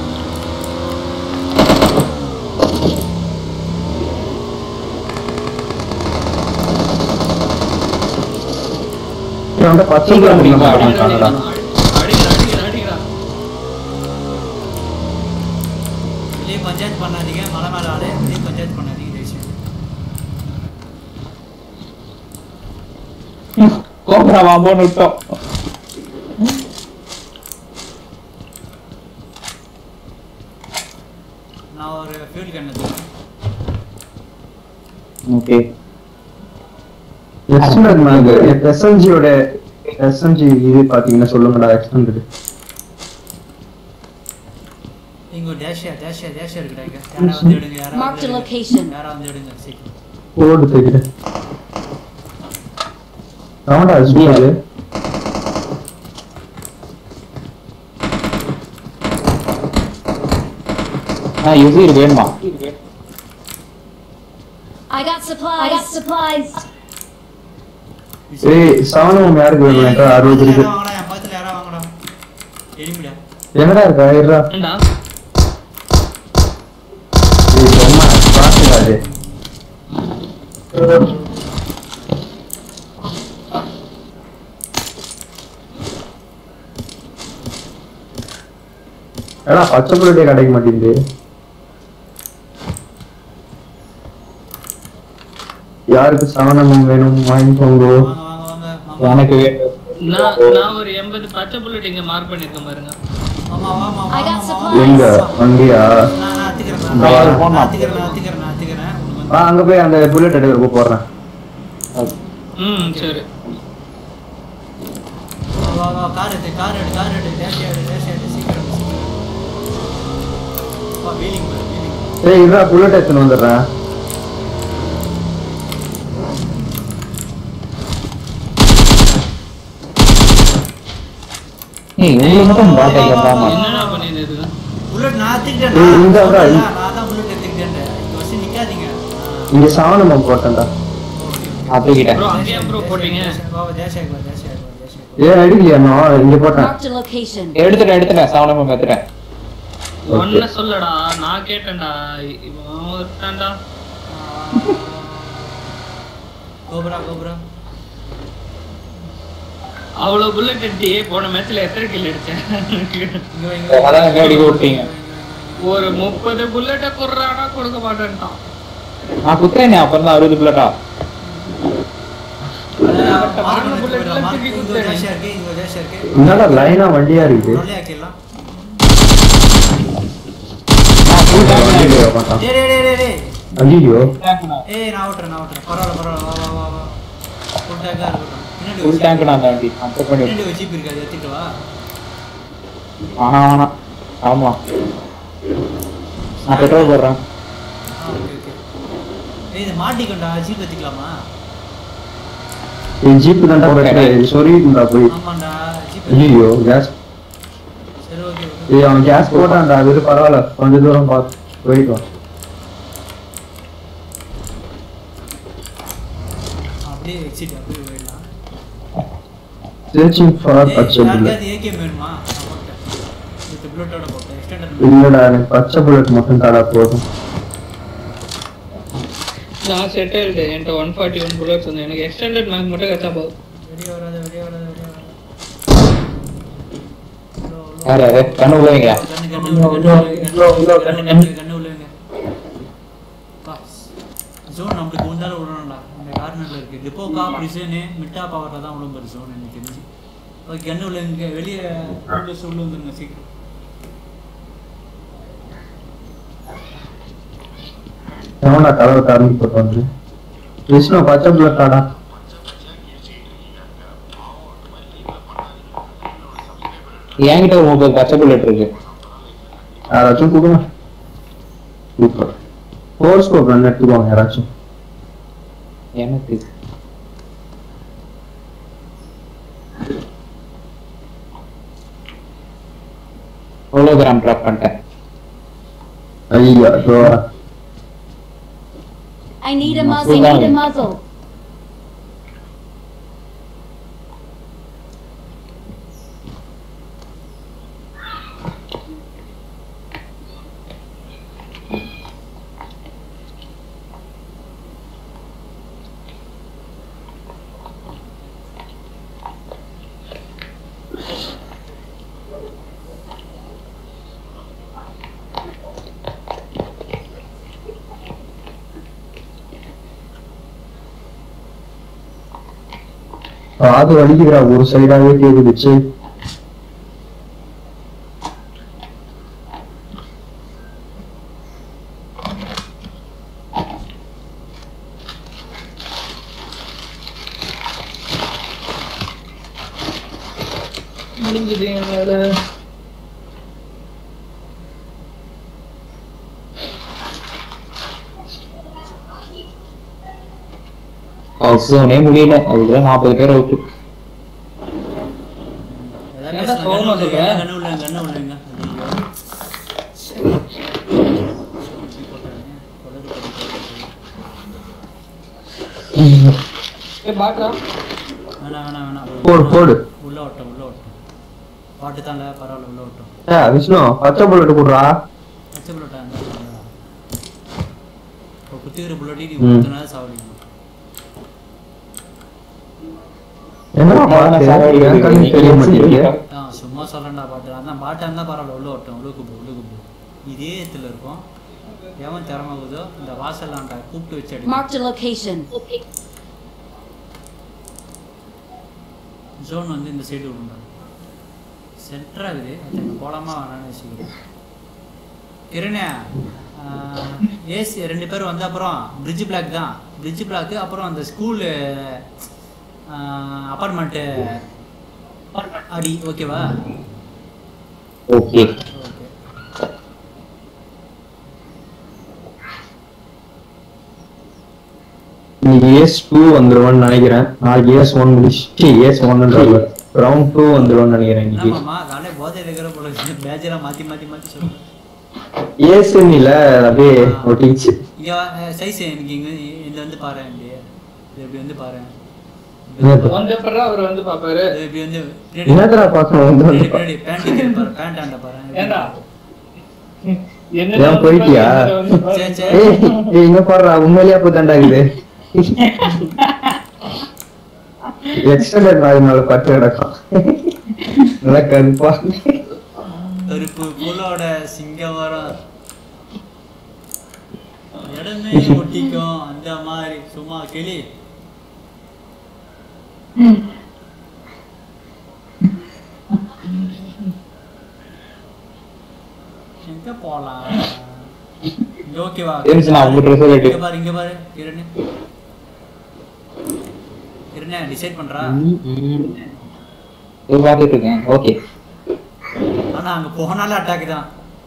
இவன் வந்து பத்து கிலோமீட்டர் மாட்டான்டா அடிக்கிறா அடிக்கிறா அடிக்கிறா வெளியே பஞ்சாயத்து பண்ணாதீங்க மலை மேலே ஆளு வெளியே பஞ்சாயத்து பண்ணாதீங்க தேசியம் கோபுரா வாம்போன்னு விட்டோம் நான் ஒரு ஃபியூல் கேன் எடுத்துக்கிறேன் ஓகே எஸ்எம்ஜியோட எஸ்எம்ஜி இது பாத்தீங்கன்னா சொல்லுங்கடா எக்ஸ்பெண்டட் இங்க டேஷியா டேஷியா டேஷியா இருக்குடா இங்க யாரா வந்து எடுங்க யாரா Marked வந்து a எடுங்க. location. யாரா வந்து எடுங்க சீக்கிரம் போடு தெரியுது ரவுண்டா ஸ்பீடு ஆ யுசீர் வேணுமா I got supplies. I got supplies. ஏய் சவனம் யாருக்கு வேணும் எனக்கு அறுபது இருக்கு யாரா வாங்கடா என் பக்கத்துல யாரா வாங்கடா எலிமிடா எங்கடா இருக்கா இருடா ஏண்டா ஏய் சும்மா பாத்துடா அது ஏடா பச்சை புள்ளட்டே கிடைக்க மாட்டேங்குது யாருக்கு சவனமும் வேணும் வாங்கிக்கோங்க வாங்க வாங்க வாங்க மாமா எனக்கு வேணும் நான் நான் ஒரு எண்பது பச்சை புல்லட் இங்க மார்க் பண்ணிருக்கேன் பாருங்க மாமா வாமா I got வாமா supplies. எங்க அங்கேயா நான் நான் அத்திக்கிறேன் இந்த வாரம் நான் போனா. அத்திக்கிறேன் நான் அத்திக்கிறேன் நான் அத்திக்கிறேன் உனக்கு ஆ, அங்க போய் அந்த புல்லட் எடுக்க போடுறேன் ம் சரி வா வா வா கார் எடு கார் எடு கார் எடு டேஷ் எடு டேஷ் எடு சீக்கிரம் சீக்கிரம் வா வீலிங் பாரு வீலிங் ஏய் இதா புல்லட் எடுத்துன்னு வந்துடுறேன் ஏய் உங்களுக்கு மட்டும் பாட்டை கேட்காம என்னடா பண்ணிட்டு இருக்கு புல்லட் நான் அத்திக்கிட்டேன் ஏய், இந்த நான் அதான், சொன்னேன்ல, நான் தான் புல்லட் எடுத்துக்கிட்டேன் இங்க வச்சு நிக்காதீங்க இங்க சவனமும் போட்டேன்டா ஆத்துக்கிட்டேன் ப்ரோ அங்கேயே ப்ரோ போட்டீங்க வா வா டேஷ் ஆகி வா டேஷ் ஆகி வா டேஷ் ஆகி ஏன் அடிக்கலையா நான் இங்க போட்டேன் Marked a location. எடுத்துட்டேன் எடுத்துட்டேன் சவனமும் எடுத்துட்டேன் ஒன்ன சொல்லடா நான் கேட்டேன்டா இவன் ஒருத்தான்டா கோபரா கோபரா அவ்வளவு புல்லட் எடுத்தியே போன மேட்ச்ல எத்தனை கில் அடிச்சேன் இங்க வா, இங்க வா. அதான் எங்க அடிக்க விட்டீங்க ஒரு முப்பது புல்லட்ட குடுறானா கொடுக்க மாட்டேன்ட்டான் நான் குத்தேனே அப்புறம் தான் அறுபது பிள்ளட்டா அதான் mark மரண பண்ணி bullet வச்சுக்கலாம். mark திருப்பி இங்க ஒரு குத்துறேன். டேஷ் இருக்கு இங்க ஒரு டேஷ் இருக்கு என்னடா லைனா வண்டியா இருக்குது ரொல்லே ஆக்கிடலாம் நான் ஃபுல் டேங்க் டேய் டேய் டேய், டேய் டேய் ஐயோ ஏய் நான் ஓட்டுறேன் நான் ஓட்டுறேன் பரவாயில்ல பரவாயில்ல வா வா வா வா ஃபுல் டேங்கா இருக்கட்டும் பின்னாடி ஃபுல் ஒரு டேங்க் நான் அந்த வண்டி நான் செக் பண்ணி பின்னாடி ஒரு ஜீப் இருக்கு அது எடுத்துட்டு வா ஆனா வேணாம் ஆமா நான் பெட்ரோல் போடுறேன் ஆ ஓகே ஓகே ஏய் இது மாட்டிக்கொண்டா ஜீப் எடுத்துக்கலாமா என் ஜீப் தான்டா போட்டேன் சொருகிட்டுடா போய் ஆமாண்டா ஜீப் ஐயோ கேஸ் சரி ஓகே ஓகே ஏய் அவன் கேஸ் போட்டான்டா அது பரவாயில்ல கொஞ்ச தூரம் பார்த்து போயிட்டு வா அப்படியே எக்ஸிட் அப்படியே போயிடலாம் சர்ச்சிங் ஃபார் ஏய், பச்சை புல்லட் யாருக்காவது ஏகேம் வேணுமா நான் போட்டேன் வித் புல்லட்டோட போட்டேன் எக்ஸ்டெண்டட் இல்லடா எனக்கு பச்சை புல்லட் மட்டும் தாடா போதும் நான் செட் ஆயிடுது என்கிட்ட ஒன் ஃபார்ட்டி ஒன் புல்லட்ஸ் வந்து எனக்கு எக்ஸ்டெண்டட் மேக் மட்டும் கச்சா போதும் வெளியே வராத வெளியே வராத வெளியே வராத யாரு அது கண்ணு உள்ளவங்க கண்ணு கண்ணு உள்ள, கண்ணு உள்ள, கண்ணு கண்ணு கண்ணு உள்ளவங்க பா ஜோன் நம்மளுக்கு உண்டால விடணும்டா இந்த கார்னர்ல இருக்கு டிப்போக்கா பிரிசனு மிட்டா பவர்ல தான் விழும்புற ஜோன் எனக்கு தெரிஞ்சு ஓகே கண்ணு உள்ள இங்க வெளியே உள்ள உள்ள வந்துருங்க சீக்கிரம் எவன்டா கதவை திறந்து போட்டு வந்து விஷ்ணு பச்சை புல்லட் தாடா என்கிட்ட ஒரு முப்பது பச்சை புல்லட் இருக்கு யாராச்சும் கொடுங்க சூப்பர் ஃபோர் ஸ்கோப் ரெண்டு எடுத்துக்கோங்க யாராச்சும் எனக்கு ஹோலோகிராம் ட்ராப் பண்ணிட்டேன் ஐயா இதோ I need a muzzle. I need a muzzle. காது வலிக்குதுடா ஒரு சைடாவே கேக்குதுச்சு முடிஞ்சது என் வேலை அவ்வளோனே முடியல அதுக்குள்ள நாற்பது பேரை விட்டு ஏதாவது என்னடா பேசலாம். கோவமா கண்ணு சொல்ற? உள்ள, கண்ணு உள்ள கண்ணு உள்ளங்க ஐயோ. இப்படி போட்டாங்க. கொலரு கொடி போட்டாங்க. ஏ பாட்டா வேணாம் வேணாம் வேணாம் போடு போடு உள்ள ஓட்டம் உள்ள ஓட்டம் பாட்டு தான்ல பரவாயில்ல உள்ள ஓட்டம் ஏ விஷ்ணு பச்சை புல்லட் போடுறா பச்சை புல்லட்டா இருந்தா இப்போ குத்திக்கிற புல்லட்டி நீ ம். ஊத்துனா சாவடிக்கணும் என்ன பாட்டு என் கண்ணுக்கு தெரிய மாட்டேங்குது ஆ சும்மா சொல்லண்டா பாட்டு அதான் பாட்டா இருந்தா பரவாயில்ல உள்ள ஓட்டம் உள்ளுக்கு போ உள்ளுக்கு போ இதே இடத்துல இருக்கும் எவன் திறமாகுதோ இந்த வாசல்லாண்ட கூப்பிட்டு வச்சு அடி Marked a location. ஜோன் வந்து இந்த சைடு விடுங்க சென்டரா இருக்குது அது போலாமா வேணாம்னு யோசிக்கிறேன் கிரணே ஏசி ரெண்டு பேர் வந்த அப்புறம் பிரிட்ஜ் பிளாக் தான் பிரிட்ஜ் பிளாக் அப்புறம் அந்த ஸ்கூலு அப்பார்ட்மெண்ட்டு அடி ஓகேவா ஓகே ஓகே இன்னைக்கு ஏஸ் டூ வந்துருவான்னு நினைக்கிறேன் நாளைக்கு ஏஸ் ஒன் முடிச்சு ஏஸ் ஒன்ன்றது ரவுண்ட் டூ வந்துருவான்னு நினைக்கிறேன் இன்னைக்கு என்னமாம்மா காலையில் போதை இருக்கிற போல பேஜெல்லாம் மாற்றி மாற்றி மாற்றி சொல்லுங்க ஏஸ் இல்ல அப்படியே ஒட்டிச்சு இங்கே சைஸ் எனக்கு இங்கே இதில் வந்து பாரு இப்படி இது இப்படி வந்து பாரு என்னது? வந்த பிறகு அவர் வந்து பாப்பாரு இது இப்படி வந்து என்னத்தடா பாக்கணும் வந்து வந்து பா- பின்னாடி பேண்ட் பாரு பேண்ட் ஆண்ட பாரு ஏண்டா என்ன ஏன் போயிட்டியா? சரி சரி ஏய் ஏய், இங்க பாடுறா உண்மையிலேயே அப்போ இருக்குது எக்ஸ்டெண்டட் அதனால பட்டு கிடக்கும் நல்லா கருப்பா கருப்பு புலோட சிங்கவரம் இடமே ஒட்டிக்கும் அந்த மாதிரி சும்மா கிளி எங்க போலாம் இங்க ஓகேவா இருந்துச்சு, நான் உங்க dress கட்டி. இங்க பாரு இங்க பாரு கிரண் கிரண் டிசைட் பண்றா இது பார்த்துட்டு இருக்கேன் ஓகே ஆனா அங்க போனாலும் அட்டாக் தான்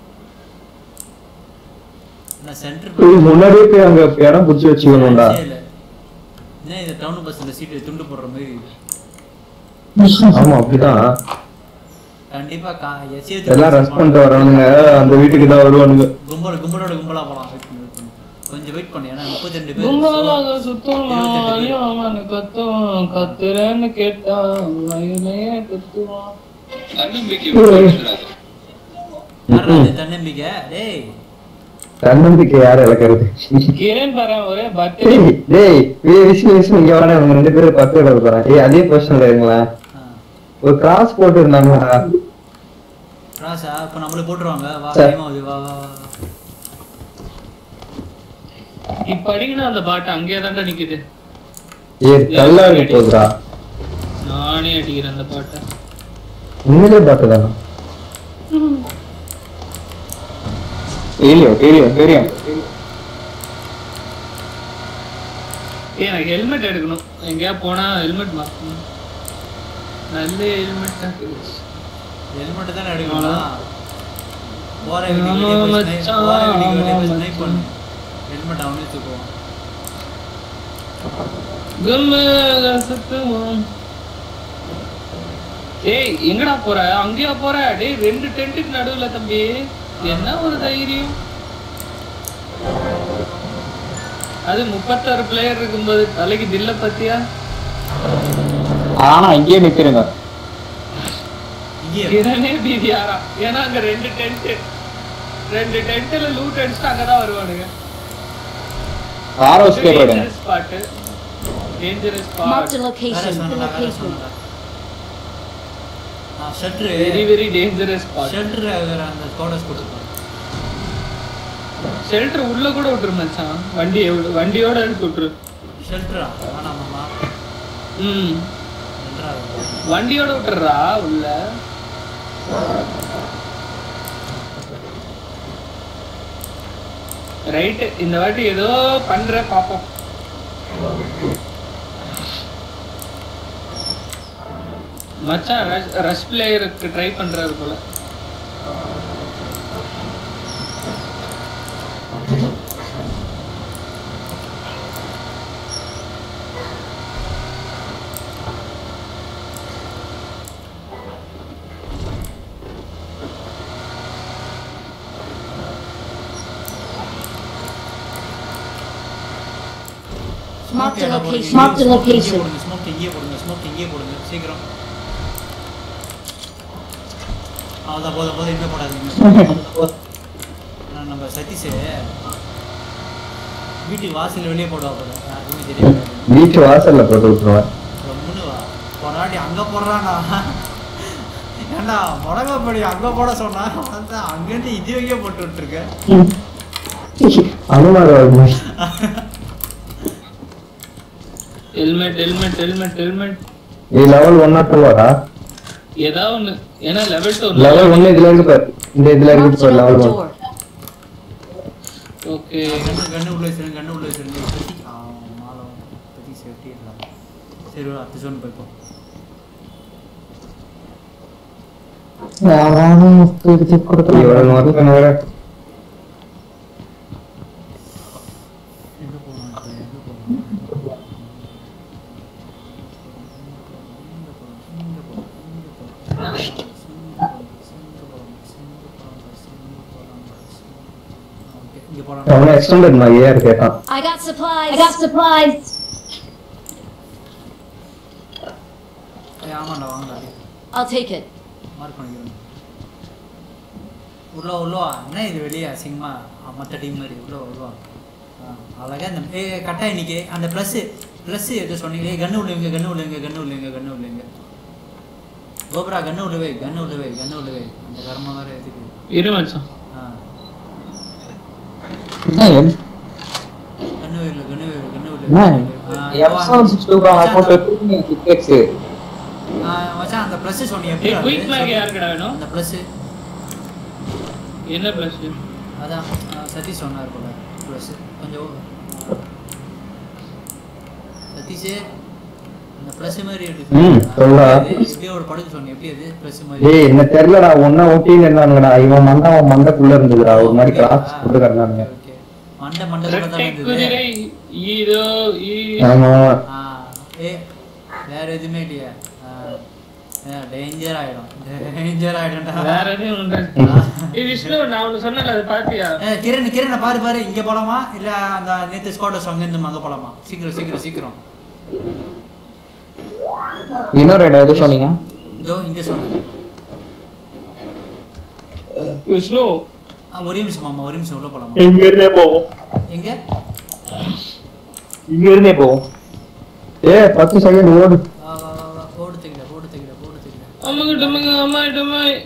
நான் சென்டர் ஏய், முன்னாடியே போய் அங்க இடம் புடிச்சு வச்சுக்கணும்டா என்ன இது டவுன் பஸ்ல சீட்டு துண்டு போடுற மாதிரி ஆமா அப்படிதான் கண்டிப்பா கா எஸ்ஏ எல்லாம் ரெஸ்ட் பண்ணிட்டு வரவனுங்க அந்த வீட்டுக்கு தான் வருவானுங்க கும்பல் கும்பலோட கும்பலா போலாம் wait பண்ணு, wait பண்ணு. கொஞ்சம் வெயிட் பண்ணு ஏன்னா முப்பத்தி ரெண்டு பேர் கும்பலாக சுத்தம் ஐயோ அவன் கத்தும் கத்துறேன்னு கேட்டா வயலையே கத்துவான் தன்னம்பிக்கை விட்டுறாத. யாரா இது தன்னம்பிக்கை டேய் தன்னம்பிக்கை யார் இழக்கிறது கிரண் பாரு ஒரே பட்டு டேய் டேய் ஏய், விஷ்ணு விஷ்ணு இங்க வாடா இவங்க ரெண்டு பேரும் பத்து இடம் போறேன் ஏய் அதே பொசிஷன்ல இருங்களேன் ஆ. ஒரு கிராஸ் போட்டு இருந்தாங்கடா ராசா இப்ப நம்மள போட்டுருவாங்க வா சரி. டைம் ஆகுது வா வா வா இப்ப அடிக்கணும் அந்த பாட்டு அங்கேயே தான்டா நிக்குது ஏய் கல்லாடி போகுதுடா நானே அடிக்கிறேன் அந்த பாட்டை உண்மையிலே பாட்டு தானே தெரியும் தெரியும் தெரியும் ஏய் எனக்கு ஹெல்மெட் எடுக்கணும் எங்கேயா போனா ஹெல்மெட் மாத்தணும் நல்ல ஹெல்மெட் ஹெல்மெட் தானே எடுக்கணும் போற ஆமா, வீட்டுக்கு வெளியே போய் snipe- மச்சான், போற வீட்டுக்கு வெளியே போய் ஆமா, snipe பண்ணு ஹெல்மெட் அவனே தூக்குவான் சுத்துவோம் ஏய் எங்கடா போற அங்கேயா போற டேய் ரெண்டு டென்ட்டுக்கு நடுவுல தம்பி என்ன ஒரு தைரியம் அது முப்பத்தாறு பிளேயர் இருக்கும்போது தலைக்கு தில்ல பத்தியா ஆனா இங்கேயே நிக்கிறேங்க இங்கே கிரணே பீதியாரா ஏன்னா அங்க ரெண்டு டென்ட் ரெண்டு டென்ட்ல லூட் அடிச்சுட்டு அங்கதான் வருவானுங்க கார் ஹவுஸ்க்கே போயிடுங்க dangerous spot dangerous Marked spot a வேற location. சொன்னடா வேற Location. சொன்னடா ஆ ஷட்ரு வெரி வெரி டேஞ்சரஸ் ஸ்பாட் ஷட்ரு அந்த கோடஸ் கொடுத்துருப்பான் ஷெல்டர் உள்ள கூட விட்டுரு மச்சான் வண்டியை விடு வண்டியோட எடுத்து விட்டுரு ஷெல்டரா வேணாமாம்மா ம் ஷெல்டரா வண்டியோட விட்டுறா உள்ள ரைட்டு இந்த வாட்டி ஏதோ பண்ற பாப்போம் மச்சான் ரஷ் ரஷ் பிளேயருக்கு ட்ரை பண்றாரு போல Marked a Okay, location. நான் Marked a போடுங்க. location. ஸ்மோக் இங்கேயே போடுங்க ஸ்மோக் இங்கேயே போடுங்க சீக்கிரம் அவ்வளோதான் போதும் போதும் இனிமே போடாதீங்க நான் நம்ம சதீஷ் வீட்டுக்கு வாசல் வெளியே போடுவா போல யாருக்குமே தெரியாது பீச் வாசல்ல போட்டு விட்டுருவேன் ரொம்பன்னு வா போராடி அங்கே போடுறானா ஏண்டா மிளகா பொடி அங்கே போட சொன்னா வந்து அங்கேருந்து இது வரைக்கும் போட்டு விட்டுருக்கேன் அனுமார் ஹெல்மெட் ஹெல்மெட் ஹெல்மெட் ஹெல்மெட் நீ லெவல் ஒன் நாட் டூவாடா ஏதாவது ஒண்ணு ஏன்னா லெவல் டூ லெவல் ஒன்னு இதுல இருக்கு பாரு இந்த இதுல இருக்கு Marked பாரு a level one door. Okay கண்ணு கண்ணு உள்ள வச்சிருங்க கண்ணு உள்ள வச்சிருங்க இப்போதைக்கு ஆ, மாலை இப்போதைக்கு சேஃப்டி இல்லை சரி வா, அடுத்த ஜோன் போய்ப்போம் இவ்வளவு மொத்தம் வேற எங்கே போகணும் இப்போ எங்கே போகணும் இங்கே போகலாம் அவன எக்ஸ்டெண்டட் மாதிரியே இருக்கு கேட்டான் I got supplies. I got supplies. ஏய், ஆமாண்டா வாங்கடா அப்படியே. I'll take it. மார்க் பண்ணிக்கிறேன் உள்ள உள்ளவா என்ன இது வெளியே அசிங்கமா மற்ற டீம் மாதிரி உள்ள உள்ளவா அழகா இந்த ஏ கட்டா இன்னைக்கு அந்த ப்ளஸ் ப்ளஸ் எது சொன்னீங்க ஏ கண்ணு உள்ளவங்க கண்ணு உள்ளவங்க கண்ணு உள்ளவங்க கண்ணு உள்ளவங்க கோபுரா கண்ணு உள்ளவே கண்ணு உள்ளவே கண்ணு உள்ளவே அந்த கர்மம் வேற எதுக்கு இரு மச்சான் ஆ என்ன எம்- கண்ணு வேல கண்ணு வேல கண்ணு என்ன உள்ளவே M762 பா, நான் போட்டு வச்சிருக்கேன், Six X. மச்சான் அந்த ப்ளஸ் சொன்னீங்க எப்படி ஏய் அது? குயிக் மேக் யாருக்குடா வேணும் அந்த ப்ளஸ் என்ன ப்ளஸ் அதான் ஆ, சதீஷ் சொன்னார் போல ப்ளஸ் கொஞ்சம் சதீஷ் அந்த ப்ளஸ் மாதிரி எடுத்து ம், சொல்லா. எப்படியோ ஒரு படகு சொன்னேன் எப்படி அது ப்ளஸ் மாதிரி ஏய் என்ன தெரியலடா ஒன்னா ஒட்டின்னு இருந்தானுங்கடா இவன் மண்டை அவன் மண்டைக்குள்ள இருந்ததுடா ஒரு மாதிரி கிராஸ் போட்டு கிடந்தானுங்க ஓகே மண்டை மண்டை கூட தான் ரெட்டை இருந்தது குதிரை ஈதோ ஈ ஆமா ஆ ஏ வேற எதுவுமே இல்லையா டேஞ்சர் ஆயிடும் டேஞ்சர் ஆயிடும்டா வேற எதுவும் உண்டு ஏய் விஷ்ணு நான் ஒண்ணு சொன்னேன் அது பாத்தியா ஏ, கிரண் கிரண் பாரு பாரு இங்க போலாமா இல்ல அந்த நேத்து ஸ்குவாடர்ஸ் அங்க இருந்து அங்க போலாமா சீக்கிரம் சீக்கிரம் சீக்கிரம் இன்னொரு இடம் எது சொன்னீங்க இதோ இங்க சொன்னேன் விஷ்ணு ஆ, ஒரே நிமிஷம் மாமா ஒரே நிமிஷம் உள்ள போலாமா இங்க இருந்தே போவோம் எங்க இங்க இருந்தே போவோம் ஏ பத்து செகண்ட் ஓடு வா வா வா வா போடு தெரியல போடு தெரியல போடு தெரியல அம்முக்கு டுமுக்கு அம்மா டுமாய்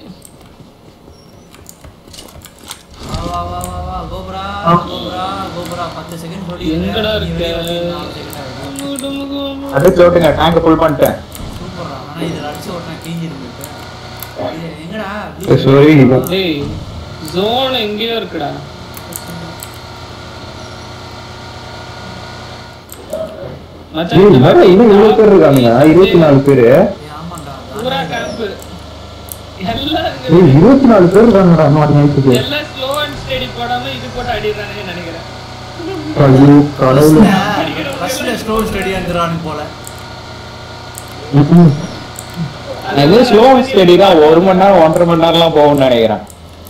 வா வா வா வா வா கோபுரா கோபுரா கோபுரா பத்து செகண்ட் சொல்லி எங்கடா இருக்க? சூப்பரா அம்முக்கு டுமுக்கு அம்மா அடுத்து ஓட்டுங்க டேங்க் ஃபுல் பண்ணிட்டேன் ஆனா இதுல அடிச்சு ஓட்டினா கிழிஞ்சிருக்கு இது எங்கடா ஏய், sorry. டேய் ஜோன் எங்கேயோ இருக்குடா மச்சான், ஏய் என்னடா இன்னும் இவ்வளவு பேர் இருக்கானுங்க இருபத்தி நாலு பேரு ஏய், ஆமாண்டா பூரா கேம்ப் எல்லாம் இங்க ஏய் இருபத்தி நாலு பேர் இருக்காங்கடா இன்னும் நைட்டுக்கு எல்லாம் ஸ்லோ அண்ட் ஸ்டெடி போடாம இது போட்டு அடிடுறானே நினைக்கிறேன் ஐயோ கடவுளே ஃபர்ஸ்ட்ல ஸ்டோன் ஸ்டடி வந்துறானு போல ம்ம். அது ஸ்லோ ஸ்டடி தான் ஒரு மணி நேரம் ஒன்றரை மணி நேரம்லாம் போகும்னு நினைக்கிறேன்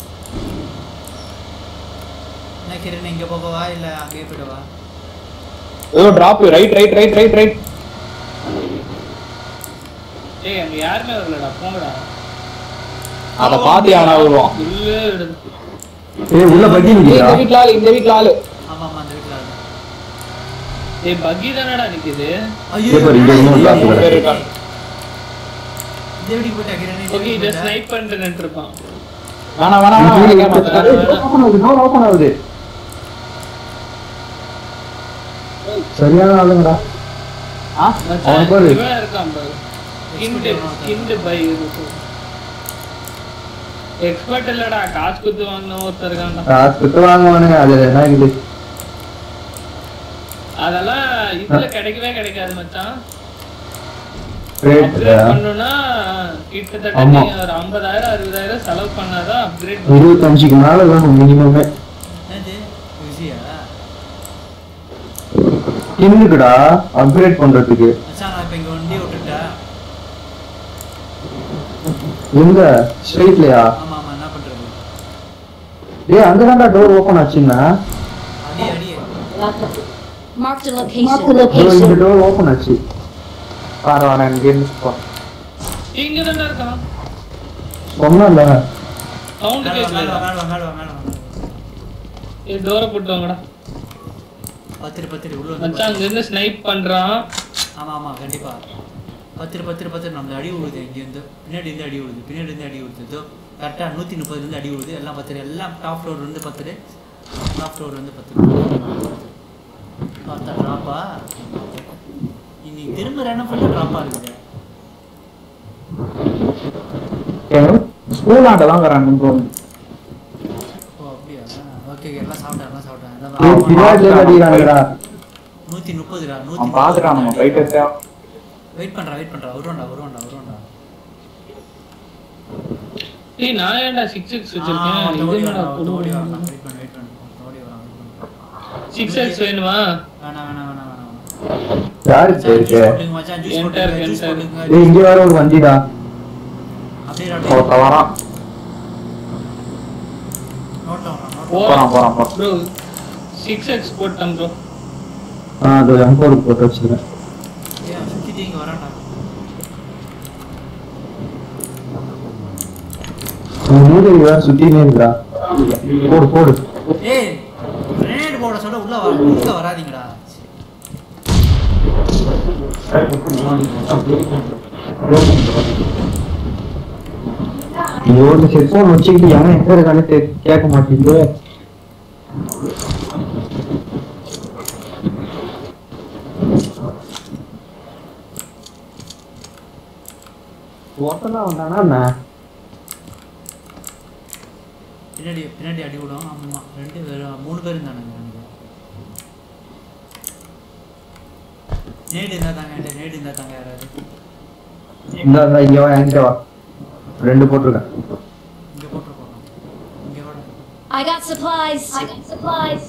என்ன கிரண் இங்க போகவா இல்ல அங்கேயே போயிடவா ஏதோ drop right right right right right ஏய் அங்க யாருமே வரலடா போங்கடா அத பாத்து அவனா வருவான் உள்ள எடுத்து ஏய் உள்ள பட்டி இந்த நிக்கிறா வீட்டுல ஆளு இந்த வீட்டுல ஆளு ஆமா ஆமா அந்த வீட்டுல ஆளு. ஏய் பக்கி தானடா நிக்குது ஐயோ இதோ பாரு, இங்க இன்னும் இந்த உள்ள மூணு பேர் இருக்காங்க. வீட்டுக்கு போயிட்டா கிரண் இந்த ஓகே வீட்டுக்கு இத போயிட்டா? ஸ்னைப் பண்ணிட்டு நின்றுப்பான் வேணாம் வேணாம் வேணாம் வேணாம் கேட்க ஓபன் ஆகுது டோர் ஓபன் ஆகுது சரியான ஆளுங்கடா அவன் பாரு. இவன் இருக்கான் பாரு கிண்டு கிண்டு பை எக்ஸ்பர்ட் இல்லடா காசு குத்து வாங்கின ஒருத்தர் இருக்கான்டா காசு கொடுத்து வாங்குவானுங்க அது என்ன இது அதெல்லாம் இதுல கிடைக்கவே கிடைக்காது மச்சான் ரேட் அப்கிரேட் பண்ணனும்னா கிட்டத்தட்ட ஆமா. நீ ஒரு 50000 60000 செலவு பண்ணாதான் அப்கிரேட் இருபத்தஞ்சுக்கு மேல வேணும் மினிமமே என்னது ருசியா இன்னுக்குடா அப்கிரேட் பண்றதுக்கு மச்சான் நான் இப்ப இங்க வண்டி விட்டுட்டேன் எங்க ஸ்ட்ரெயிட்லயா ஆமா ஆமா என்ன பண்றது டேய் அங்கதான்டா டோர் ஓபன் ஆச்சுன்னா அடி அடி Marked a Marked location. a இதோ இந்த location. டோர் ஓபன் ஆச்சு வர வரேன் இங்க இருந்து போ. இங்க தானே இருக்கான் சொன்னேன்ல சவுண்ட் மேல வா, மேல வா, கேட்கல மேல வா, மேல வா, மேல வா. இது டோரை போட்டு வாங்கடா பத்திரி பத்திரி உள்ள வந்து மச்சான் அங்க இருந்து ஸ்னைப் பண்றான் ஆமா ஆமா கண்டிப்பா பத்திரி பத்திரி பத்திரி நம்மள அடி விழுது இங்க இருந்து பின்னாடி இருந்து அடி விழுது பின்னாடி இருந்து அடி விழுது இதோ கரெக்டா நூத்தி முப்பதுல இருந்து அடி விழுது எல்லாம் பத்திரி எல்லாம் டாப் ஃப்ளோர் இருந்து பத்திரி டாப் ஃப்ளோர் வந்து பத்திரி பார்த்தா ட்ராப்பா இன்னைக்கு திரும்ப ரெண்டு ஃபுல்லாக ட்ராப்பா இருக்குது ஸ்கூல் ஆண்ட தான் வராங்க ப்ரோ ஓ அப்படியா ஓகே எல்லாம் சாப்பிட்டேன் எல்லாம் சாப்பிட்டேன் ஏய், எல்லாம் பின்னாடி இருந்து அடிக்கிறானுங்கடா நூத்தி முப்பதுடா நூத்தி அவன் பாத்துட்டான் நம்ம ரைட்டர்ஸா வெயிட் பண்றா வெயிட் பண்றா வருவான்டா வருவான்டா வருவான்டா ஏய் நான் ஏன்டா சிக்ஸ் சிக்ஸ் ஆ, வச்சிருக்கேன் ஒருத்தன் இது ஓடி என்னடா வரான், ஒருத்தன் ஓடி வரான். வெயிட் பண்ணு வெயிட் பண்ணு ஒருத்தன் ஓடி வரான், வெயிட் பண்ணு. சிக்ஸ் எக்ஸ் வேணுமா வேணாம் வேணாம் வேணாம் வேணாம் யாரு மச்சான், juice போயிருக்கு போட்டுங்க, மச்சான், juice Enter, போட்டுங்க, juice enter. போட்டுங்க. ஏய் இங்க வேற ஒரு வண்டிடா அப்படியே அப்படியே. ஒருத்த வரான் நோட்டம் வரான், நோட்டம். போறான் போறான் போறான் ப்ரோ சிக்ஸ் எக்ஸ் போட்டேன் ப்ரோ ஆ அது எம்போடு போட்டு வச்சிருக்கேன் ஏய், அவன் சுத்திட்டு இங்க வரான்டா. உன் மூடி வேற சுத்தினே இருக்கா போடு போடு ஏய், grenade போட சொல்ல உள்ள வா, உள்ள வராதீங்கடா. நீ ஒரு ஹெட்ஃபோன் வச்சுக்கிட்டு எவன் எங்க இருக்கானே தெ- கேட்க மாட்டேங்குது ஒருத்தனா வந்தானா என்ன பின்னாடி பின்னாடி அடி விடும் ஆமா ரெண்டு பேரும் மூணு பேர் இருந்தானுங்க நினைக்கிறேன். நேடு இருந்தா தாங்க என்கிட்ட, நேடு இருந்தா தாங்க யாராவது இந்த இந்த இங்க வா என்கிட்ட வா ரெண்டு போட்டிருக்கேன் இங்க போட்டு போகலாம் இங்க வாடா I got supplies. I got supplies.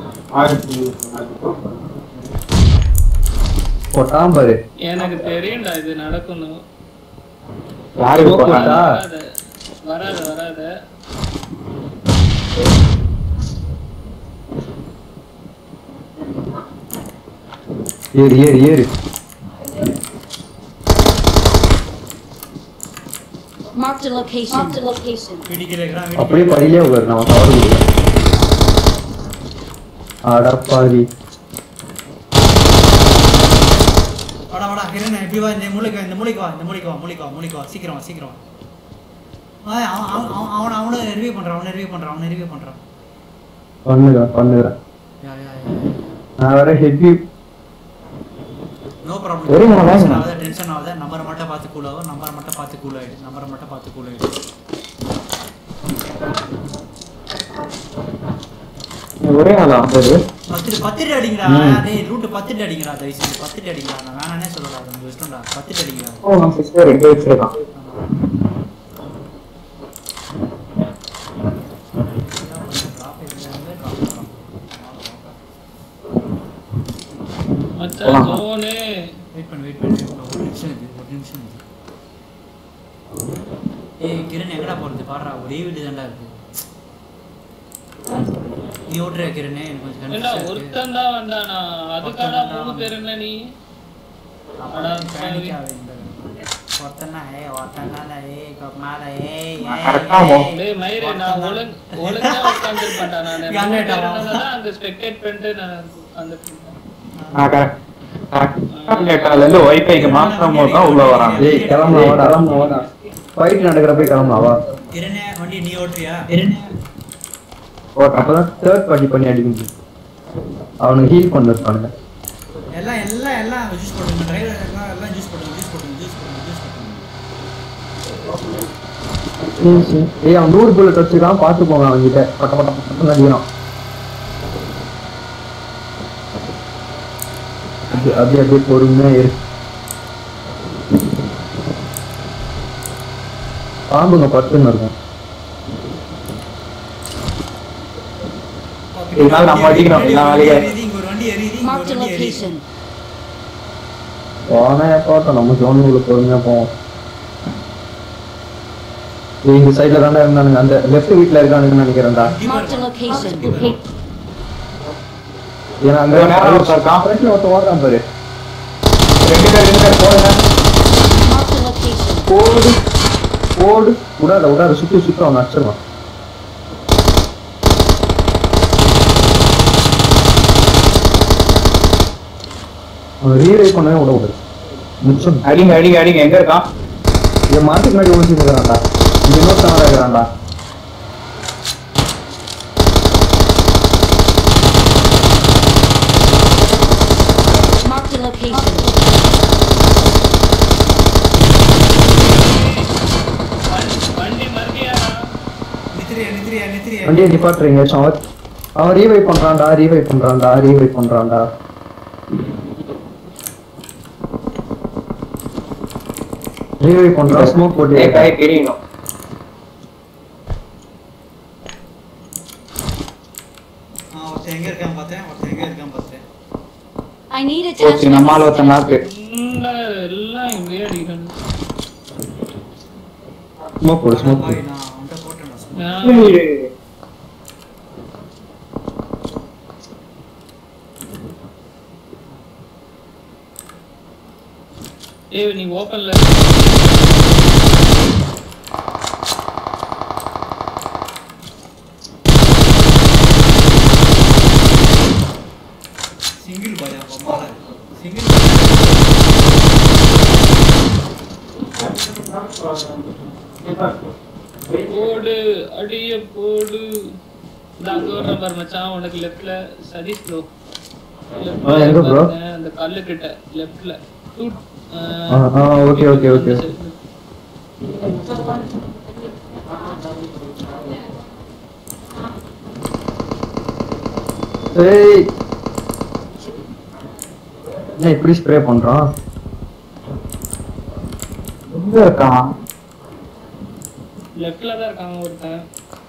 போட்டான் பாரு எனக்கு தெரியும்டா இது நடக்கணும் யாரு போட்டா? போறாங்க வராத வராத வராத ஏறு ஏறு ஏறு Marked a location. Marked a location. வீடிக்கல இருக்கிறான் அப்படியே வீடிக்கல படியிலே உட்காரு நம்ம கவர் கொடுக்குறேன் அடப்பாவி வாடா வாடா கிரண் இப்படி வா இந்த மூளைக்கு வா இந்த மூளைக்கு வா இந்த மூளைக்கு வா மூளைக்கு வா மூளைக்கு வா சீக்கிரம் வா சீக்கிரம் வா ஆ, அவன் அவன் அவன் அவனை அவனை ரிவ்யூ பண்றான் அவனை ரிவ்யூ பண்றான் அவனை ரிவ்யூ பண்றான் பண்ணுகிறேன் பண்ணுகிறேன் யா யா யா நான் வேற ஹெவி நோ ப்ராப்ளம் ஒரே மணி நேரம் டென்ஷன் தான். ஆகாத டென்ஷன் ஆகாத நம்பரை மட்டும் பார்த்து கூல் ஆகும் நம்பரை மட்டும் பார்த்து கூல் ஆயிடு நம்பரை மட்டும் பார்த்து கூல் ஆயிடு ஒரே ஆளா வந்தது பத்து பத்துட்டு அடிங்கடா ம். டேய் ரூட் பத்துட்டு அடிங்கடா தயவு செஞ்சு பத்துட்டு அடிங்கடா நான் வேணானே சொல்லல அது உங்க இஷ்டம்டா பத்துட்டு அடிங்கடா ஓ நான் சிஸ்டர் ரெண்டு வச்சிருக்கான் மச்சான் ஜோனு வெயிட் பண்ணு வெயிட் பண்ணு wait பண்ணு. ஒரு நிமிஷம் இது ஒரு நிமிஷம் இது ஏய் கிரண் எங்கடா போறது பாடுறா ஒரே வீடு தான்டா இருக்கு நீ ஓட்டுற கிரணே எனக்கு கொஞ்சம் ஏண்டா கன்ஃபியூஸ் இருக்கு ஒருத்தன் தான் வந்தானா அதுக்கான மூணு பேர் என்ன நீ அடா, பேனிக் ஆகுது ஒருத்தனா ஏய் ஒருத்தனா ஏய் மேல ஏய் ஏய், கரெக்டா போ. ஏய். டேய் மயிரே நான் ஒழுங்கு ஒழுங்கா உட்கார்ந்திருப்பேன்டா நானு இங்க மூணு அண்ணேட்டா பேர் வா. இருந்ததால அங்க ஸ்பெக்டேட் பண்ணிட்டு நான் உட்கார்ந்திருப்பேன் நான் கரெக்ட் கரெக்டால இருந்து வைஃபைக்கு மாற்றும் போது தான் உள்ள வராங்க ஏய் கிளம்பு வாடா கிளம்பு வாடா ஃபைட் நடக்கிறப்ப கிளம்பலாம் வா கிரணே வண்டி நீ ஓட்டுறியா கிரணே அப்பதான் தேர்ட் பார்ட்டி பண்ணி அடிக்க முடியும் அவனுக்கு ஹீல் பண்ண இருப்பானுங்க எல்லாம் எல்லாம் எல்லாம் ஜூஸ் போடுங்க டிரைவர் எல்லாம் எல்லாம் ஜூஸ் போடுங்க ஜூஸ் போடுங்க ஜூஸ் போடுங்க ஜூஸ் போடுங்க ஏய் அவன் நூறு புல்லட் வச்சிருக்கான் பார்த்து போங்க அவன்கிட்ட பட்ட பட்ட பட்டம் அடிக்கிறான் அது அப்படியே அப்படியே பொறுமையா இரு பாம்புங்க பத்துன்னு இருக்கும் இதனால நம்ம அடிக்கணும், எல்லா வேலையும். எரியுது, இங்க ஒரு வண்டி எரியுது இங்க Marked ஒரு a வண்டி எரியுது location. போனே போட்டோம் நம்ம ஜோனுக்குள்ள பொறுமையா போவோம் ஏய், இந்த சைடுல தாண்டா இருந்தானுங்க அந்த லெஃப்ட் வீட்ல இருக்கானுங்கன்னு நினைக்கிறேன்டா கண்டிப்பா Marked a இருக்கும். location. கண்டிப்பா இருக்கும். ஏன்னா அங்க நேரம் ஒருத்தன் இருக்கான். ஃப்ரண்ட்ல ஒருத்தன் ஓடுறான் பாரு ரெண்டு பேர் ரெண்டு பேர் போடுங்க Marked a location. ஓடு ஓடு விடாத விடாத சுத்தி சுத்தி அவன் அடிச்சிருவான் அவன் ரீரைவ் பண்ணவே விட விடாது மிச்சம் அடிங்க அடிங்க அடிங்க எங்க இருக்கான் இந்த மாட்டுக்கு முன்னாடி ஒழிச்சு இருக்கிறான்டா இங்க இன்னொருத்தவன் இருக்கிறான்டா Marked a location. வண்டி மறுபடியா நித்திரியா நித்திரியா நித்திரியா வண்டியை நிப்பாட்டுறீங்க அவன் அவன் ரீவைவ் பண்றான்டா ரீவைவ் பண்றான்டா ரீவைவ் பண்றான்டா ரீவைவ் பண்றான் ஸ்மோக் போட்டு ஏய், கை தெரியணும் ஆ ஒருத்தன் எங்க இருக்கான் பார்த்தேன் ஒருத்தன் எங்க இருக்கான் பார்த்தேன் I need போச்சு நம்மால attachments. ஒருத்தன் நாக்கு ஃபுல்லா எல்லாம் இங்கே அடிக்கிறாங்க ஸ்மோக் போடு ஸ்மோக் பாய் போடு நான் அவன்கிட்ட போட்டேன் நான் ஏய் நீ ஓப்பன்ல சிங்கிள் பாய் அப்பா சிங்கிள் போடு அடிய போடு நான் வர்ற பாரு மச்சான் உனக்கு லெஃப்ட்ல சதீஷ் ப்ரோ ஆ, எங்க bro? அந்த கல்லு கிட்ட லெஃப்ட்ல ஆ, ஆ, okay, okay, okay. ஏய் என்ன இப்படி ஸ்ப்ரே பண்றான் எங்க இருக்கான் லெஃப்ட்ல தான் இருக்காங்க ஒருத்தன்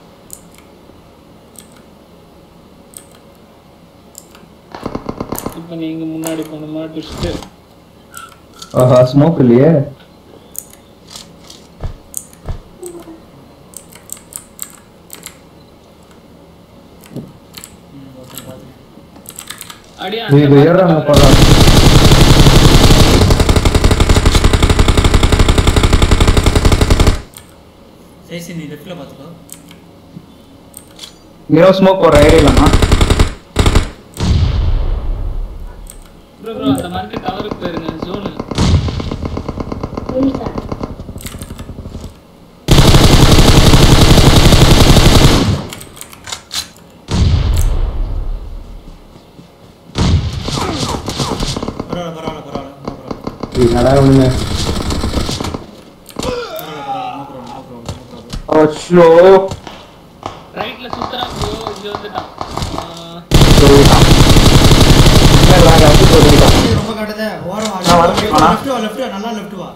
இப்போ நீங்க முன்னாடி போகணுமா ட்விஸ்ட் ஆஹா ஸ்மோக் இல்லையே ஒருத்தன் பார்த்தேன் அடியா இது ஏறாங்க போறான் சரி நீ லெஃப்ட்ல பார்த்துக்கோ ஹீரோ ஸ்மோக் போடுற ஏரியாலமா ப்ரோ ப்ரோ அந்த மார்க்கெட் டவருக்கு போயிருங்க ஜோனு புரியுதா பரவாயில்ல பரவாயில்ல பரவாயில்ல நோ ப்ராப்ளம் இது நடா ஒண்ணு பரவாயில்ல பரவாயில்ல no problem no problem no problem அச்சோ ரைட்ல சுத்துறான் ப்ரோ இங்க வந்துட்டான் ஆ, சொல்லிட்டான் இல்ல, வேற யாராச்சும் சொல்லிட்டான் ஏய், ரொம்ப காட்டுதே ஓரம் நான் வரேன். ஆனா? லெஃப்ட் வா லெஃப்ட் வா நல்லா லெஃப்ட் வா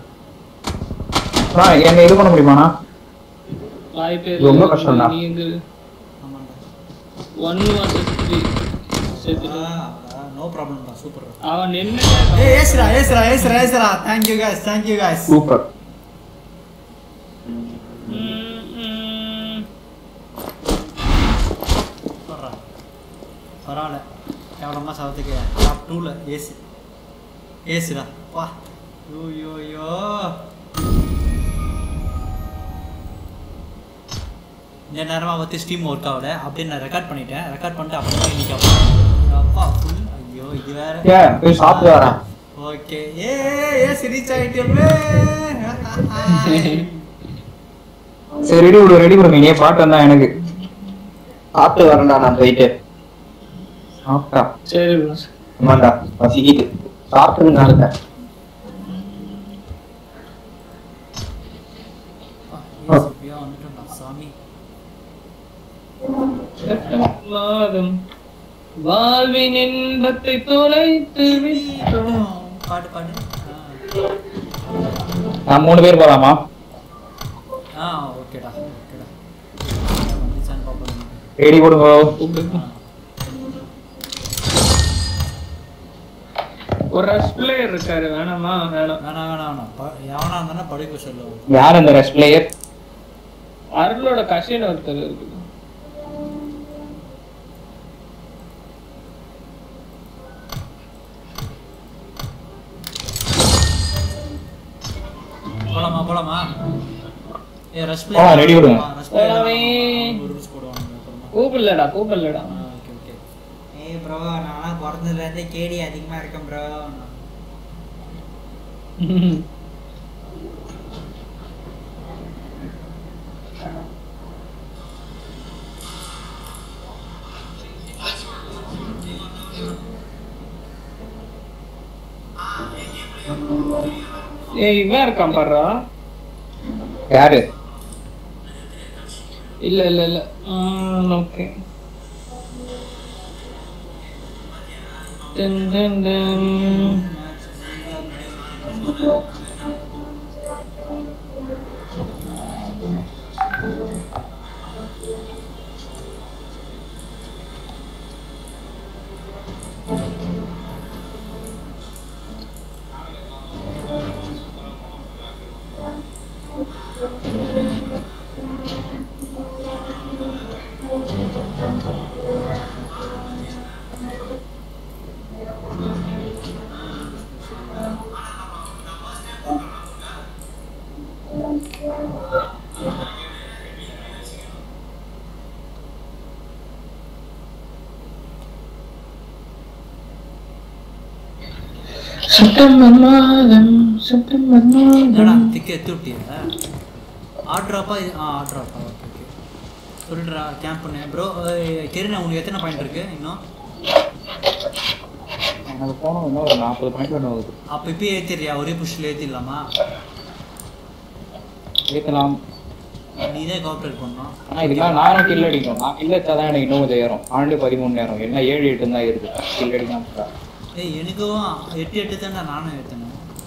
ஆ. ஆ, என்ன இது பண்ண முடியுமாண்ணா வாய்ப்பே ரொம்ப கஷ்டம்டா. நீ எங்க ஆமாண்டா ஒன் வர்சஸ் த்ரீ செத்துட்டான் நோ ப்ராப்ளம்டா சூப்பர் அவன் நின்று ஏய் ஏஸ்ரா ஏஸ்ரா ஏஸ்ரா ஏஸ்ரா thank you guys thank you guys super பரவாயில்ல பரவாயில்ல கேவலமாக சாவத்துக்கு டாப் டூவில் ஏசி ஏசிடா வா யோ யோ யோ இந்த நேரமாக வந்து ஸ்டீம் ஒர்க் ஆகல அப்படியே நான் ரெக்கார்ட் பண்ணிட்டேன் ரெக்கார்ட் பண்ணிட்டு அப்புறமா இன்னைக்கு அப்பா ஃபுல் ஐயோ இது வேற ஏன் போய் சாப்பிட்டு வரேன் ஓகே ஏ ஏசி ரீச் ஆகிட்டே சரி ரெடி விடு ரெடி விடுங்க நீ பாட்டு வந்தா எனக்கு சாப்பிட்டு வரேன்டா நான் போயிட்டு சாப்பிட்டா சரி bro. ஆமாண்டா பசிக்குது சாப்பிட்டு நான் இருக்கேன் வந்துட்டோம்டா சாமி மாதம் வாழ்வின் இன்பத்தை தொலைத்து விட்டோம் பாட்டு பாட்டு நான் மூணு பேர் போலாமா ஆ ஓகேடா ஓகேடா வந்துச்சான்னு பார்ப்போம் ரெடி கொடுங்க கூப்பிடுங்க. ஒரு ரஷ் பிளேயர் இருக்காரு வேணாமா வேணாம் வேணாம் வேணாம் வேணாம் ப- எவனா இருந்தானே படுக்க சொல்லுவோம் யார் அந்த ரெஸ்ட் பிளேயர் அருளோட கசின் ஒருத்தர் இருக்கு போலாமா போலாமா ஏ ரஷ் ஆ, ready விடுங்க. ரஷ் போலாமே. ஒரு ரூல்ஸ் போடுவாங்க அப்புறமா கூப்பிடலடா கூப்பிடலடா ஓகே ஓகே ஏய் ப்ரோ நான்லாம் பிறந்ததுல இருந்தே கேடி அதிகமா இருக்கேன் ப்ரோ ஏய் இவன் இருக்கான் பாருடா யாரு இல்ல இல்ல இல்ல okay Dun, dun, dun. September மாதம் செப்டம்பர் என்னடா மாதம் திக்க எடுத்து விட்டியா ஆட்ராப்பா ஆ ஆட்ராப்பா ஓகே ஓகே சொல்லிடுறா கேம்ப் பண்ணு ப்ரோ கெரினா உனக்கு எத்தனை பாயிண்ட் இருக்கு இன்னும் எனக்கு போனோம் இன்னும் ஒரு நாற்பது பாயிண்ட் ஒன்று ஆகுது அப்போ இப்பயே ஏற்றிடுறியா ஒரே புஷ்ல ஏற்றிடலாமா ஏற்றலாம் நீ தான் கோஆப்ரேட் பண்ணணும் ஆனால் இதுக்கெல்லாம் நானும் கில் அடிக்கணும் நான் கில் அடிச்சா தான் எனக்கு இன்னும் கொஞ்சம் ஏறும் ஆண்டு பதிமூணு நேரம் என்ன ஏழு எட்டு தான் ஏறுது கில் அடிக்கலாம் ஏய் எனக்கும் எட்டு எட்டு தான்டா நானும் ஏற்றணும்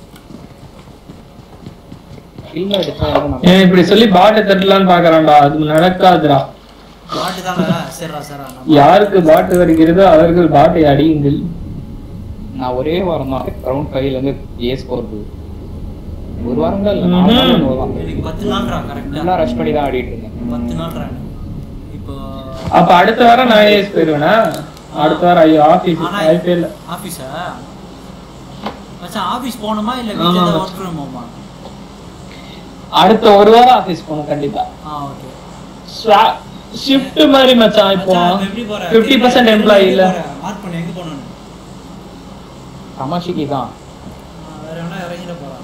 கில் அடிச்சா ஏறும் நம்ம ஏன் இப்படி சொல்லி பாட்டை தட்டலான்னு பாக்குறான்டா அது நடக்காதுடா பாட்டு தானே சரிடா சரிடா நம்ம யாருக்கு பாட்டு வருகிறதோ அவர்கள் பாட்டை அடியுங்கள் நான் ஒரே வாரம் தான் ரவுண்ட் ஃபைவ்ல இருந்து ஏஸ் போறது ஒரு வாரம் தான் இல்லை நாலு நாள் ஒன்று தான் எனக்கு பத்து நாள்ரா கரெக்டாக எல்லாம் ரஷ் பண்ணி தான் ஆடிட்டு இருந்தேன் பத்து நாள்ரா எனக்கு இப்போ அப்ப அடுத்த வாரம் நான் ஏஸ் போயிருவேனா அடுத்த வாரம் ஐயோ ஆபீஸ் ஆனா வாய்ப்பே இல்ல ஆஃபீஸா மச்சான் ஆஃபீஸ் போகணுமா இல்லை வீட்டில் ஆமா. ஒர்க் ஃப்ரம் ஹோமா அடுத்த ஒரு வாரம் ஆபீஸ் போகணும் கண்டிப்பா ஆ ஓகே ஷிஃப்ட் மாதிரி மச்சான் இப்போ மச்சான், இப்ப எப்படி போற? ஃபிஃப்டி பர்சன்ட் எம்ப்ளாயி இல்ல மார்க் பண்ணு எங்க போகணும் தமாஷிக்கு தான் வேற எவனா இறங்கிட போறான்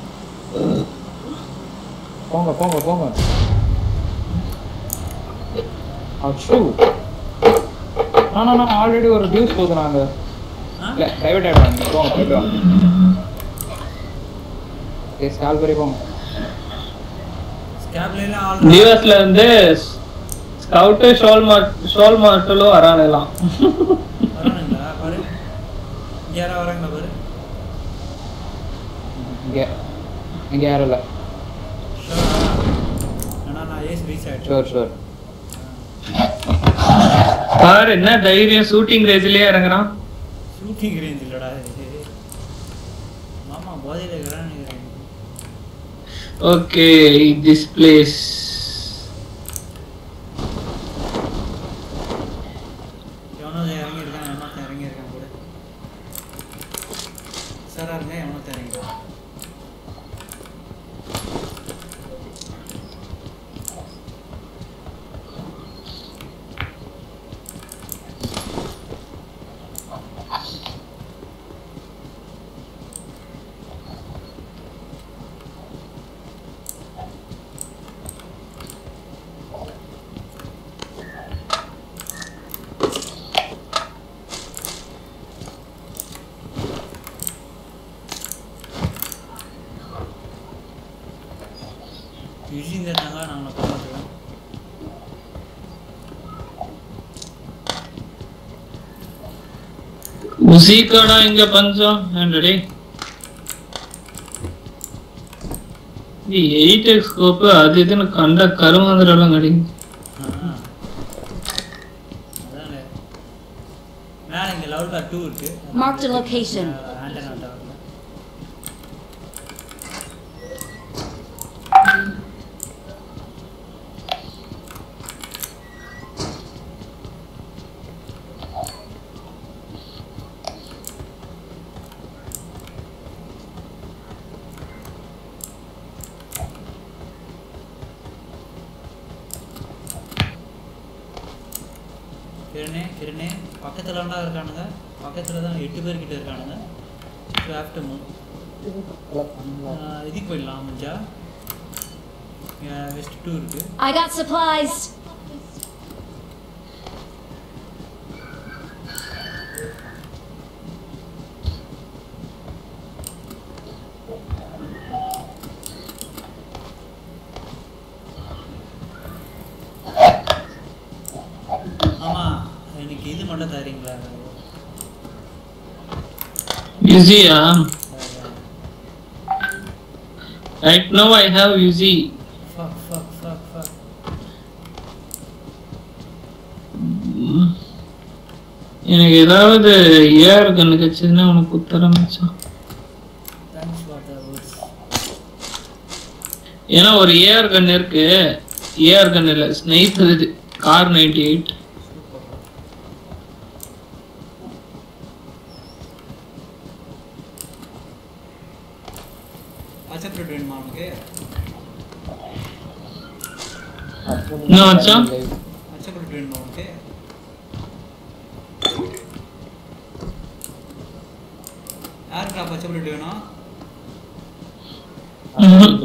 போங்க போங்க போங்க அச்சோ ஆனா நான் ஆல்ரெடி ஒரு டியூஸ் போதுனாங்க ஆ? இல்ல பிரைவேட் ஆயிடுவாங்க போங்க போயிட்டு வாங்க ஏ ஸ்கால் பெரிய போங்க ஸ்கேப்ல எல்லாம் ஆல் யூஎஸ்ல இருந்து ஸ்கவுட் ஷோல் மார்ட் ஷோல் மார்ட்டலும் வரானுலாம் வரானுங்களா பாரு இங்க யாரா வராங்களா பாரு இங்க இங்க யாரும் இல்ல ஆனா நான் ஏஸ் ரீச் ஆயிட்டேன் ஷோர் ஷோர் பாரு என்ன தைரியம் ஷூட்டிங் ரேஞ்சிலேயே இறங்குறான் ஷூட்டிங் ரேஞ்ச் இல்லடா இது மாமா போதையில இருக்கிறான்னு நினைக்கிறேன் ஓகே திஸ் பிளேஸ் எவனோ இறங்கியிருக்கான் எவனோ இறங்கியிருக்கான் கூட சாரா இருங்க எவனோ இறங்கிட்டான் யூஜிங் இருந்தாங்க நாங்களை பார்த்துக்கலாம் உசிக்காடா இங்க பஞ்சம் ஏன்டா எயிட் எக்ஸ் ஸ்கோப்பு அது இதுன்னு கண்ட கருமாந்திரெல்லாம் கிடைக்கும் அதானே மேலே இங்கே லெவல் கார் டூ இருக்கு Marked a location. ஆண்டனா டவரில் கிரணே கிரணே பக்கத்துலலாம் இருக்கானுங்க பக்கத்துல தான் எட்டு பேர் கிட்ட இருக்கானுங்க கிராஃப்ட் மூவ் இதுக்கு போயிடலாம் முடிஞ்சா வெஸ்ட் டூ இருக்கு I got supplies. ஆமா எனக்கு இது மட்டும் தரீங்களா ஈஸியா right no I have easy fuck fuck fuck fuck எனக்கு ஏதாவது ஏஆர் கண்ணு கிடைச்சதுன்னா உனக்கு குத்தர மச்சான் தேங்க்ஸ் ஃபார் த வேர்ட்ஸ் ஏன்னா ஒரு ஏஆர் கன் இருக்கு ஏஆர் கன் இல்ல ஸ்னைப்பர் இது கார் நைன்டி எயிட் பச்சை பிரெட் வேணுமா உனக்கு என்ன மச்சான் பச்சை பிரெட் வேணுமா உனக்கு யாருக்கா பச்சை பிரெட் வேணும் ம்ஹும்.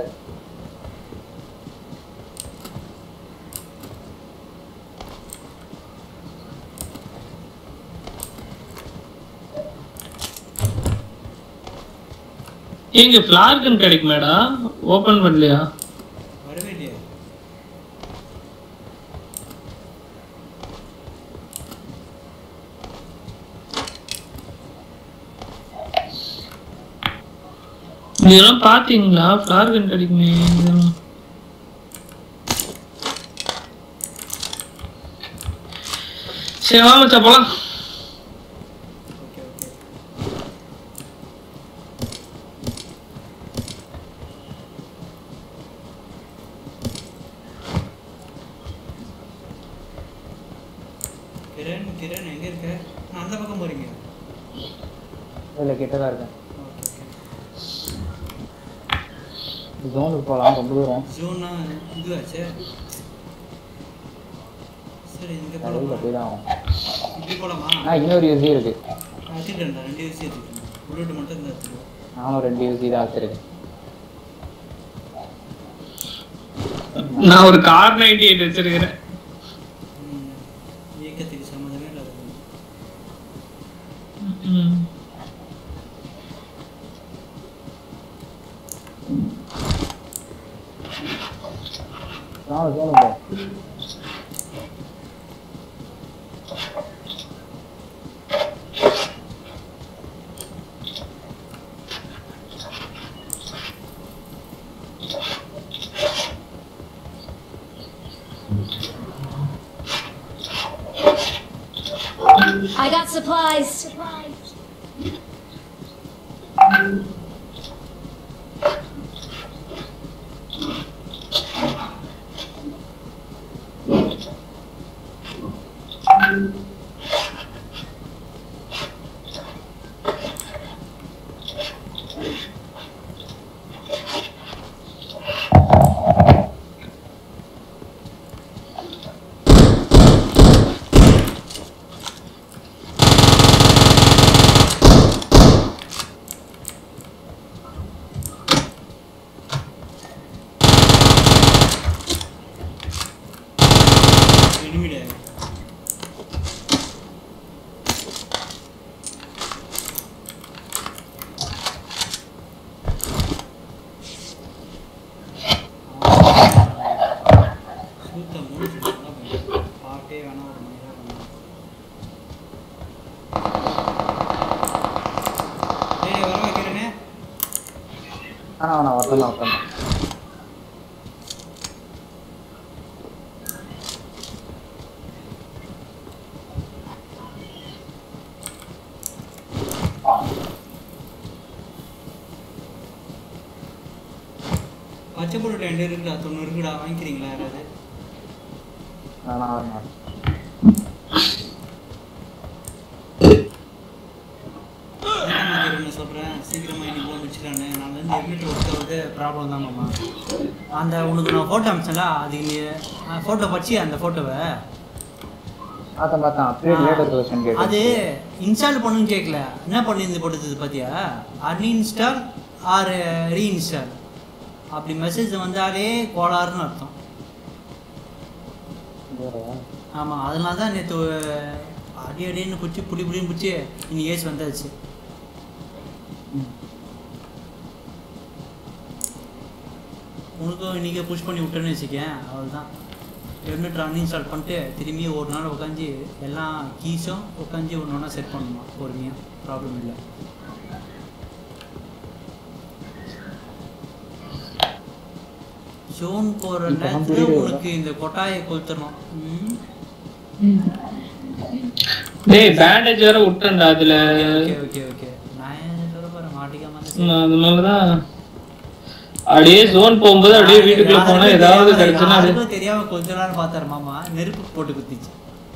எங்க ஃபிளார் கன் கிடைக்குமேடா ஓபன் பண்ணலையா வரவே இல்லையா இதெல்லாம் பாத்தீங்களா ஃபிளார் கன் கிடைக்குமே இதெல்லாம் சரி வா மச்சான் போலாம் ஓகே ஓகே கிரண் கிரண் எங்க இருக்க நான் அந்த பக்கம் போறீங்க இல்ல கிட்டதான் இருக்கேன் ஓகே ஓகே ஜோனுக்கு போலாம் ரொம்ப தூரம் ஜூன்னா இதுவாச்சே சரி இங்க வெளியில போலாமா போய் தான் ஆகும் இப்படி போலாமா ஆனா இன்னொரு யூசி இருக்கு நான் வச்சுட்டேன்டா ரெண்டு விஷயம் எடுத்துக்கணும் புல்லட் மட்டும் இருந்தா எடுத்துக்கோ நானும் ரெண்டு யூசி தான் வச்சிருக்கேன் நான் ஒரு கார் நைன்டி எயிட் வச்சிருக்கிறேன் ம், இயக்கத்துக்கு சம்மந்தமே இல்லாத ம். நானும் ஜோனுக்கு போ I got supplies. எனிமிடே சூத்த மூணு பாட்டே வேணா ஒரு மணி நேரம் வேணா டேய் வர வைக்கிறேனே ஆனா நான் வரலாம் வரலாம் பச்சை பொருள் ரெண்டு இருக்குடா தொண்ணூறு இருக்குடா வாங்கிக்கிறீங்களா யாராவது நான் வரணும் என்னம்மா கிரண் சொல்கிறேன் சீக்கிரமா இன்னைக்கு போக முடிச்சிடானே நான் வந்து எம்மிட்டு ஒர்க் ஆகுது ப்ராப்ளம் தான் மாமா அந்த உனக்கு நான் ஃபோட்டோ அனுப்பிச்சேன்ல அதுக்கு நீ ஃபோட்டோ படிச்சு அந்த ஃபோட்டோவை பார்த்தேன் பார்த்தேன் அப்டேட் லேட்டஸ்ட் வெர்ஷன் அது கேட்டு இன்ஸ்டால் பண்ணுன்னு கேட்கல என்ன பண்ணிருந்து போட்டது பார்த்தியா அன்இன்ஸ்டால் ஆர் ரீஇன்ஸ்டால் அப்படி மெசேஜ் வந்தாலே கோளாறுன்னு அர்த்தம் ஆமாம் அதனால தான் நேற்று அடி அடின்னு பிடிச்சி புடி புடின்னு பிடிச்சி இன்னைக்கு ஏசி வந்தாச்சு உனக்கும் இன்றைக்கி புஷ் பண்ணி விட்டேன்னு வச்சுக்கேன் அவ்வளோதான் ஹெல்மெட் அன்இன்ஸ்டால் பண்ணிட்டு திரும்பி ஒரு நாள் உட்காந்து எல்லா கீஸும் உட்காந்து ஒன்று ஒன்றா செட் பண்ணணுமா பொறுமையாக ப்ராப்ளம் இல்லை ஜோன் போகிற இப்ப நம்ம நேரத்தில் வீடு உனக்கு இந்த கொட்டாயை கொளுத்தணும் ம் டேய் பேண்டேஜ் வேற விட்டேன்டா அதுல ஓகே ஓகே ஓகே நான் ஏன் சொல்ல போகிறேன் மாட்டிக்காம இருந்தா நான் அதனாலதான் அப்படியே ஜோன் போகும்போது அப்படியே வீட்டுக்குள்ள போனா ஏதாவது கிடைச்சுன்னா அது யாருக்கும் தெரியாம கொஞ்ச நாள் பார்த்தாரு மாமா நெருப்பு போட்டு குத்திச்சு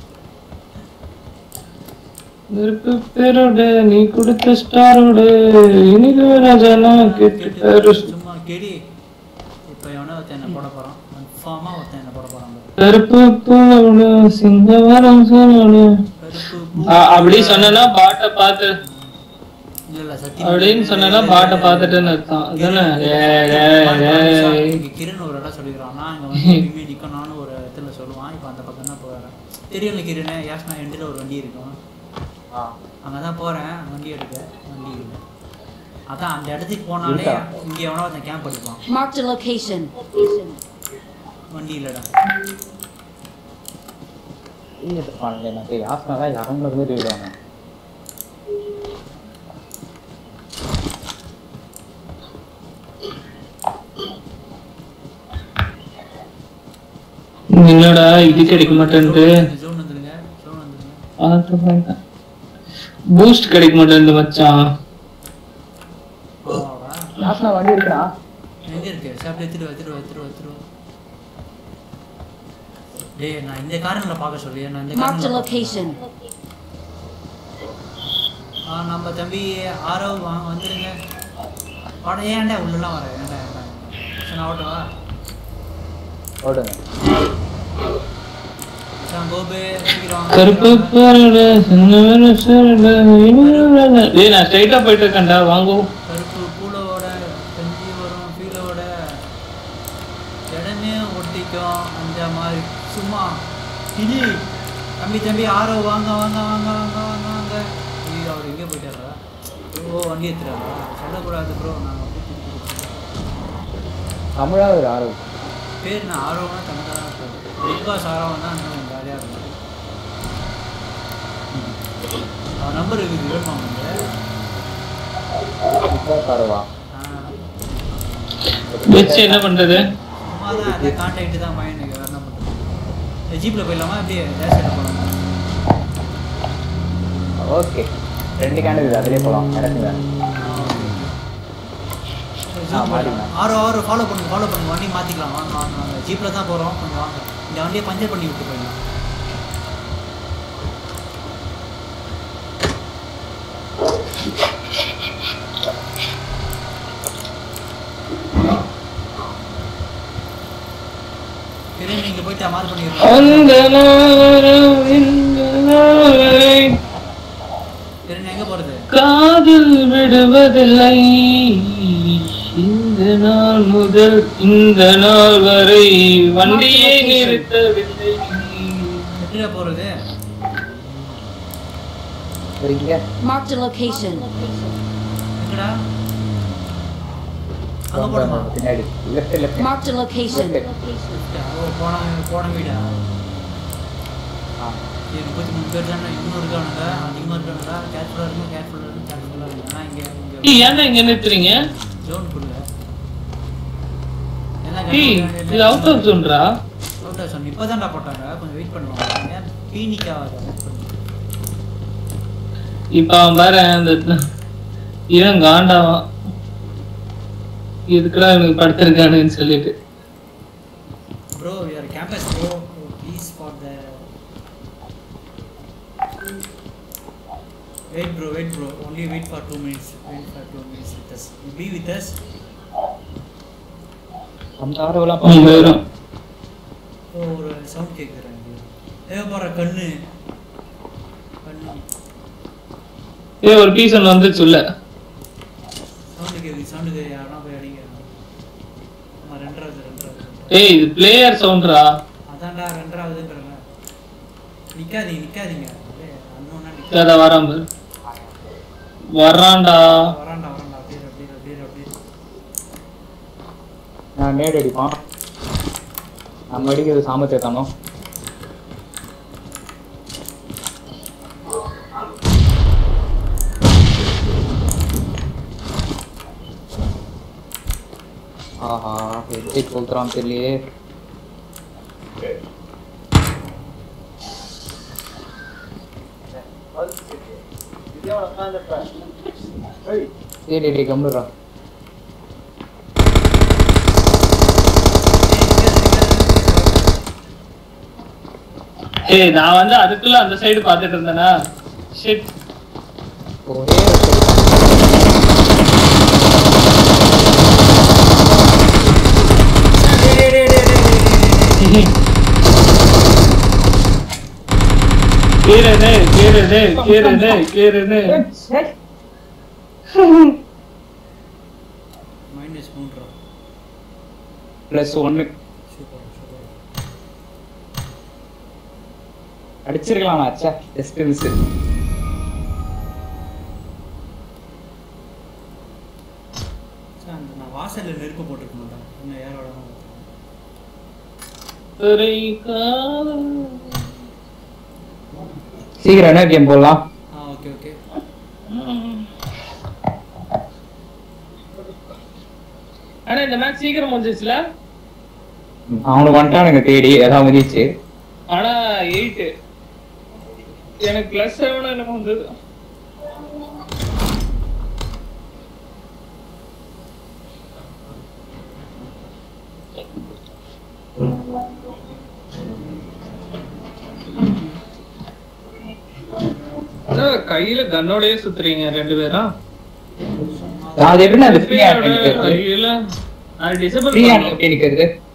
நெருப்பு பேரோட நீ கொடுத்த ஸ்டாரோட இனிது ராஜானா கேட்டுட்டாரு சும்மா கெடி இப்போ எவனோ ஒருத்தன் என்ன போட போறான் கன்ஃபார்மா ஒருத்தன் என்ன போட போறான் பாரு. கருப்பு பூவோட சிங்கவரம் சோனோட கருப்பு அ- அப்படி சொன்னா பாட்டை பார்த்து இல்ல இல்ல சத்தியம் அப்படின்னு சொன்னா பாட்டை பார்த்துட்டுன்னு அர்த்தம் அதானே ஏய், ஏய், ஏய். இங்க கிரண் ஒரு இடம் சொல்லிக்கிறான் நான் இங்க வந்து எப்பயுமே நிக்கணும்னு ஒரு இடத்துல சொல்லுவான் இப்போ அந்த பக்கம் தான் போறேன் தெரியும்ல கிரண் யாஸ்னா எண்டில் ஒரு வண்டி இருக்கும் அங்கே தான் போகிறேன் வண்டி எடுக்க வண்டி இல்லை அதான் அந்த இடத்துக்கு போனாலே இருக்கா? இங்கே எவனோ ஒருத்தன் கேம்ப் அடிப்பான் Marked a location. வண்டி இல்லைடா எனக்கு யாசனா இரநூறு பேர் இருக்காங்க என்னடா இது கிடைக்க மாட்டேன்ட்டு ஜோன் வந்துருங்க ஜோன் வந்துருங்க பார்த்து பார்த்தேன் பூஸ்ட் கிடைக்க மாட்டேன் மச்சான் ஆமாவா யாசனா வண்டி இருக்கா எங்க இருக்கு சாப்பிட்டு எடுத்துட்டு வா, எடுத்துட்டு வா, எடுத்துட்டு வா, எடுத்துட்டு வா. டேய் நான் இந்த காரணங்களை பார்க்க சொல்லி நான் இந்த Marked a காரணங்களை location. ஆ நம்ம தம்பி ஆரோ வாங்க வந்துருங்க வாடா ஏன்டா உள்ளலாம் வர ஏன்டா ஏன்டா சரி நான் ஓட்டவா ஓடுங்க சார் கோபு சீக்கிரம் வாங்க, கருப்பு சீக்கிரம் வாங்க. பேரோட சின்னவர சோரோட இனிது ராஜா- டேய் நான் ஸ்ட்ரைட்டா போயிட்டு இருக்கேன்டா வாங்கோ கருப்பு பூலோட கஞ்சி வரும் ஃபீலோட இடமே ஒட்டிக்கும் அந்த மாதிரி சும்மா இது தம்பி தம்பி ஆரோ வாங்க வாங்க வாங்க வாங்க வாங்க வாங்க ஐயோ அவர் எங்கே போயிட்டாரா ஓ வண்டி எடுத்துறாரா சொல்லக்கூடாது ப்ரோ நாங்கள் தமிழா ஒரு ஆறு பேர் நான் ஆர்வம்னா தமிழாக தான் இருக்கும் பிக் பாஸ் ஆர்வம் தான் இன்னும் ஜாலியாக இருக்கும் அவன் நம்பர் இருக்குது வேணுமா உங்களுக்கு தருவா ஆ வச்சு என்ன பண்றது சும்மா தான் அந்த கான்டாக்ட் தான் பையனுக்கு வேறு என்ன பண்ணுறது ஜீப்பில் போயிடலாமா அப்படியே டேஷ் போகலாம் ஓகே ரெண்டு கேண்டு இருக்குது அதுலேயே போகலாம் இறங்குங்க ஆ, மாறிடலாம். ஆறு ஆறு ஃபாலோ பண்ணுங்க ஃபாலோ பண்ணுங்க வண்டி மாற்றிக்கலாம் வாங்க வாங்க வாங்க ஜீப்பில் தான் போகிறோம் கொஞ்சம் வாங்க இந்த வண்டியை பஞ்சர் பண்ணி விட்டு போயிடலாம் சரி நீங்கள் போயிட்டு மாறு பண்ணிடுறோம் அந்த நேரம் இந்த நாளை சரி எங்கே போகிறது காதில் விடுவதில்லை இந்த நாள் முதல் இந்த நாள் வரை வண்டியை நிறுத்தவில்லை எப்படிடா போகிறது சரிங்க Marked a location. எங்கடா அங்கே போடுமா பின்னாடி left left Marked a location. ஓ போன போன வீடா ஆ சரி முப்பத்தி மூணு பேர் தானே இன்னும் இருக்கானுங்க அதிகமாக இருக்கானுங்களா கேர்ஃபுல்லாக இருக்கும் கேர்ஃபுல்லாக இருக்கும் கேர்ஃபுல்லாக இருக்கும் ஆனால் இங்கே இங்கே ஏய், ஏன்டா இங்க நிறுத்துறீங்க ஜோன் கொடுங்க ஏய், இது அவுட் ஆஃப் ஜோன்ரா அவுட் ஆஃப் சொன்ன இப்போ தான்டா போட்டாங்க கொஞ்சம் வெயிட் பண்ணுவாங்க ஏன் பீனிக்காக இப்ப அவன் பாரு அந்த இவன் காண்டாவான் இதுக்குடா எனக்கு படுத்திருக்கானுன்னு சொல்லிட்டு bro your campus bro please for the wait bro wait bro only wait for two minutes wait for two minutes with us பி வித் அஸ் அந்த ஆறுவெல்லாம் அவங்க வரும் ஒரு சவுண்ட் கேட்குறேன் தேவைப்படுற கண்ணு ஏ ஒரு பீஸ் ஒன்று வந்துச்சு உள்ள சவுண்டு கேக்குது சவுண்டு கேக்குது யாரா போய் அடிங்க ஆமா ரெண்டாவது ரெண்டாவது ஏய் இது பிளேயர் சவுண்ட்ரா அதான்டா ரெண்டாவதுன்றல நிக்காதீங்க நிக்காதீங்க அப்படியே அண்ணோன்னா நிக்க அதை வராம பாரு. வர்றான்டா வரான்டா வரான்டா அப்படியே அப்படியே அப்படியே அப்படியே நான் நேடு அடிப்பான் நம்ம அடிக்கிறது சாமர்த்திய தானோ ஆஹா எப்படி சொல்றான் தெரியலையே சரி டேய் கம்முடுறா ஏய் நான் வந்து அதுக்குள்ள அந்த சைடு பார்த்துட்டு இருந்தேனா ஷிட் ஒரே ஒரு shot. கீரனே கீரனே கீரனே கீரனே மைனஸ் மூன்றா பிளஸ் ஒன்னு சூப்பர் சூப்பர் அடிச்சிருக்கலாம் அச்சா ஜஸ்ட் மிஸ் சார் அந்த நான் வாசல்ல நெருப்பு போட்டுருக்க மாட்டேன் இன்னும் யார் விடாம துறை காதல். சீக்கிரம் என்ன கேம் போடலாம் ஆ ஓகே ஓகே ஆனா இந்த மேட்ச் சீக்கிரம் முடிஞ்சிச்சுல அவனுக்கு வந்துட்டானுங்க தேடி ஏதாவது வந்துச்சு ஆனா எயிட் எனக்கு பிளஸ் செவன் எனக்கு வந்தது என்ன கையில கன்னோடயே சுத்துறீங்க ரெண்டு பேரும் அது எப்படி அந்த ஃப்ரீ ஹேண்ட் கையில அது டிசபிள் ஃப்ரீ ஹேண்ட் எப்படி நிக்கிறது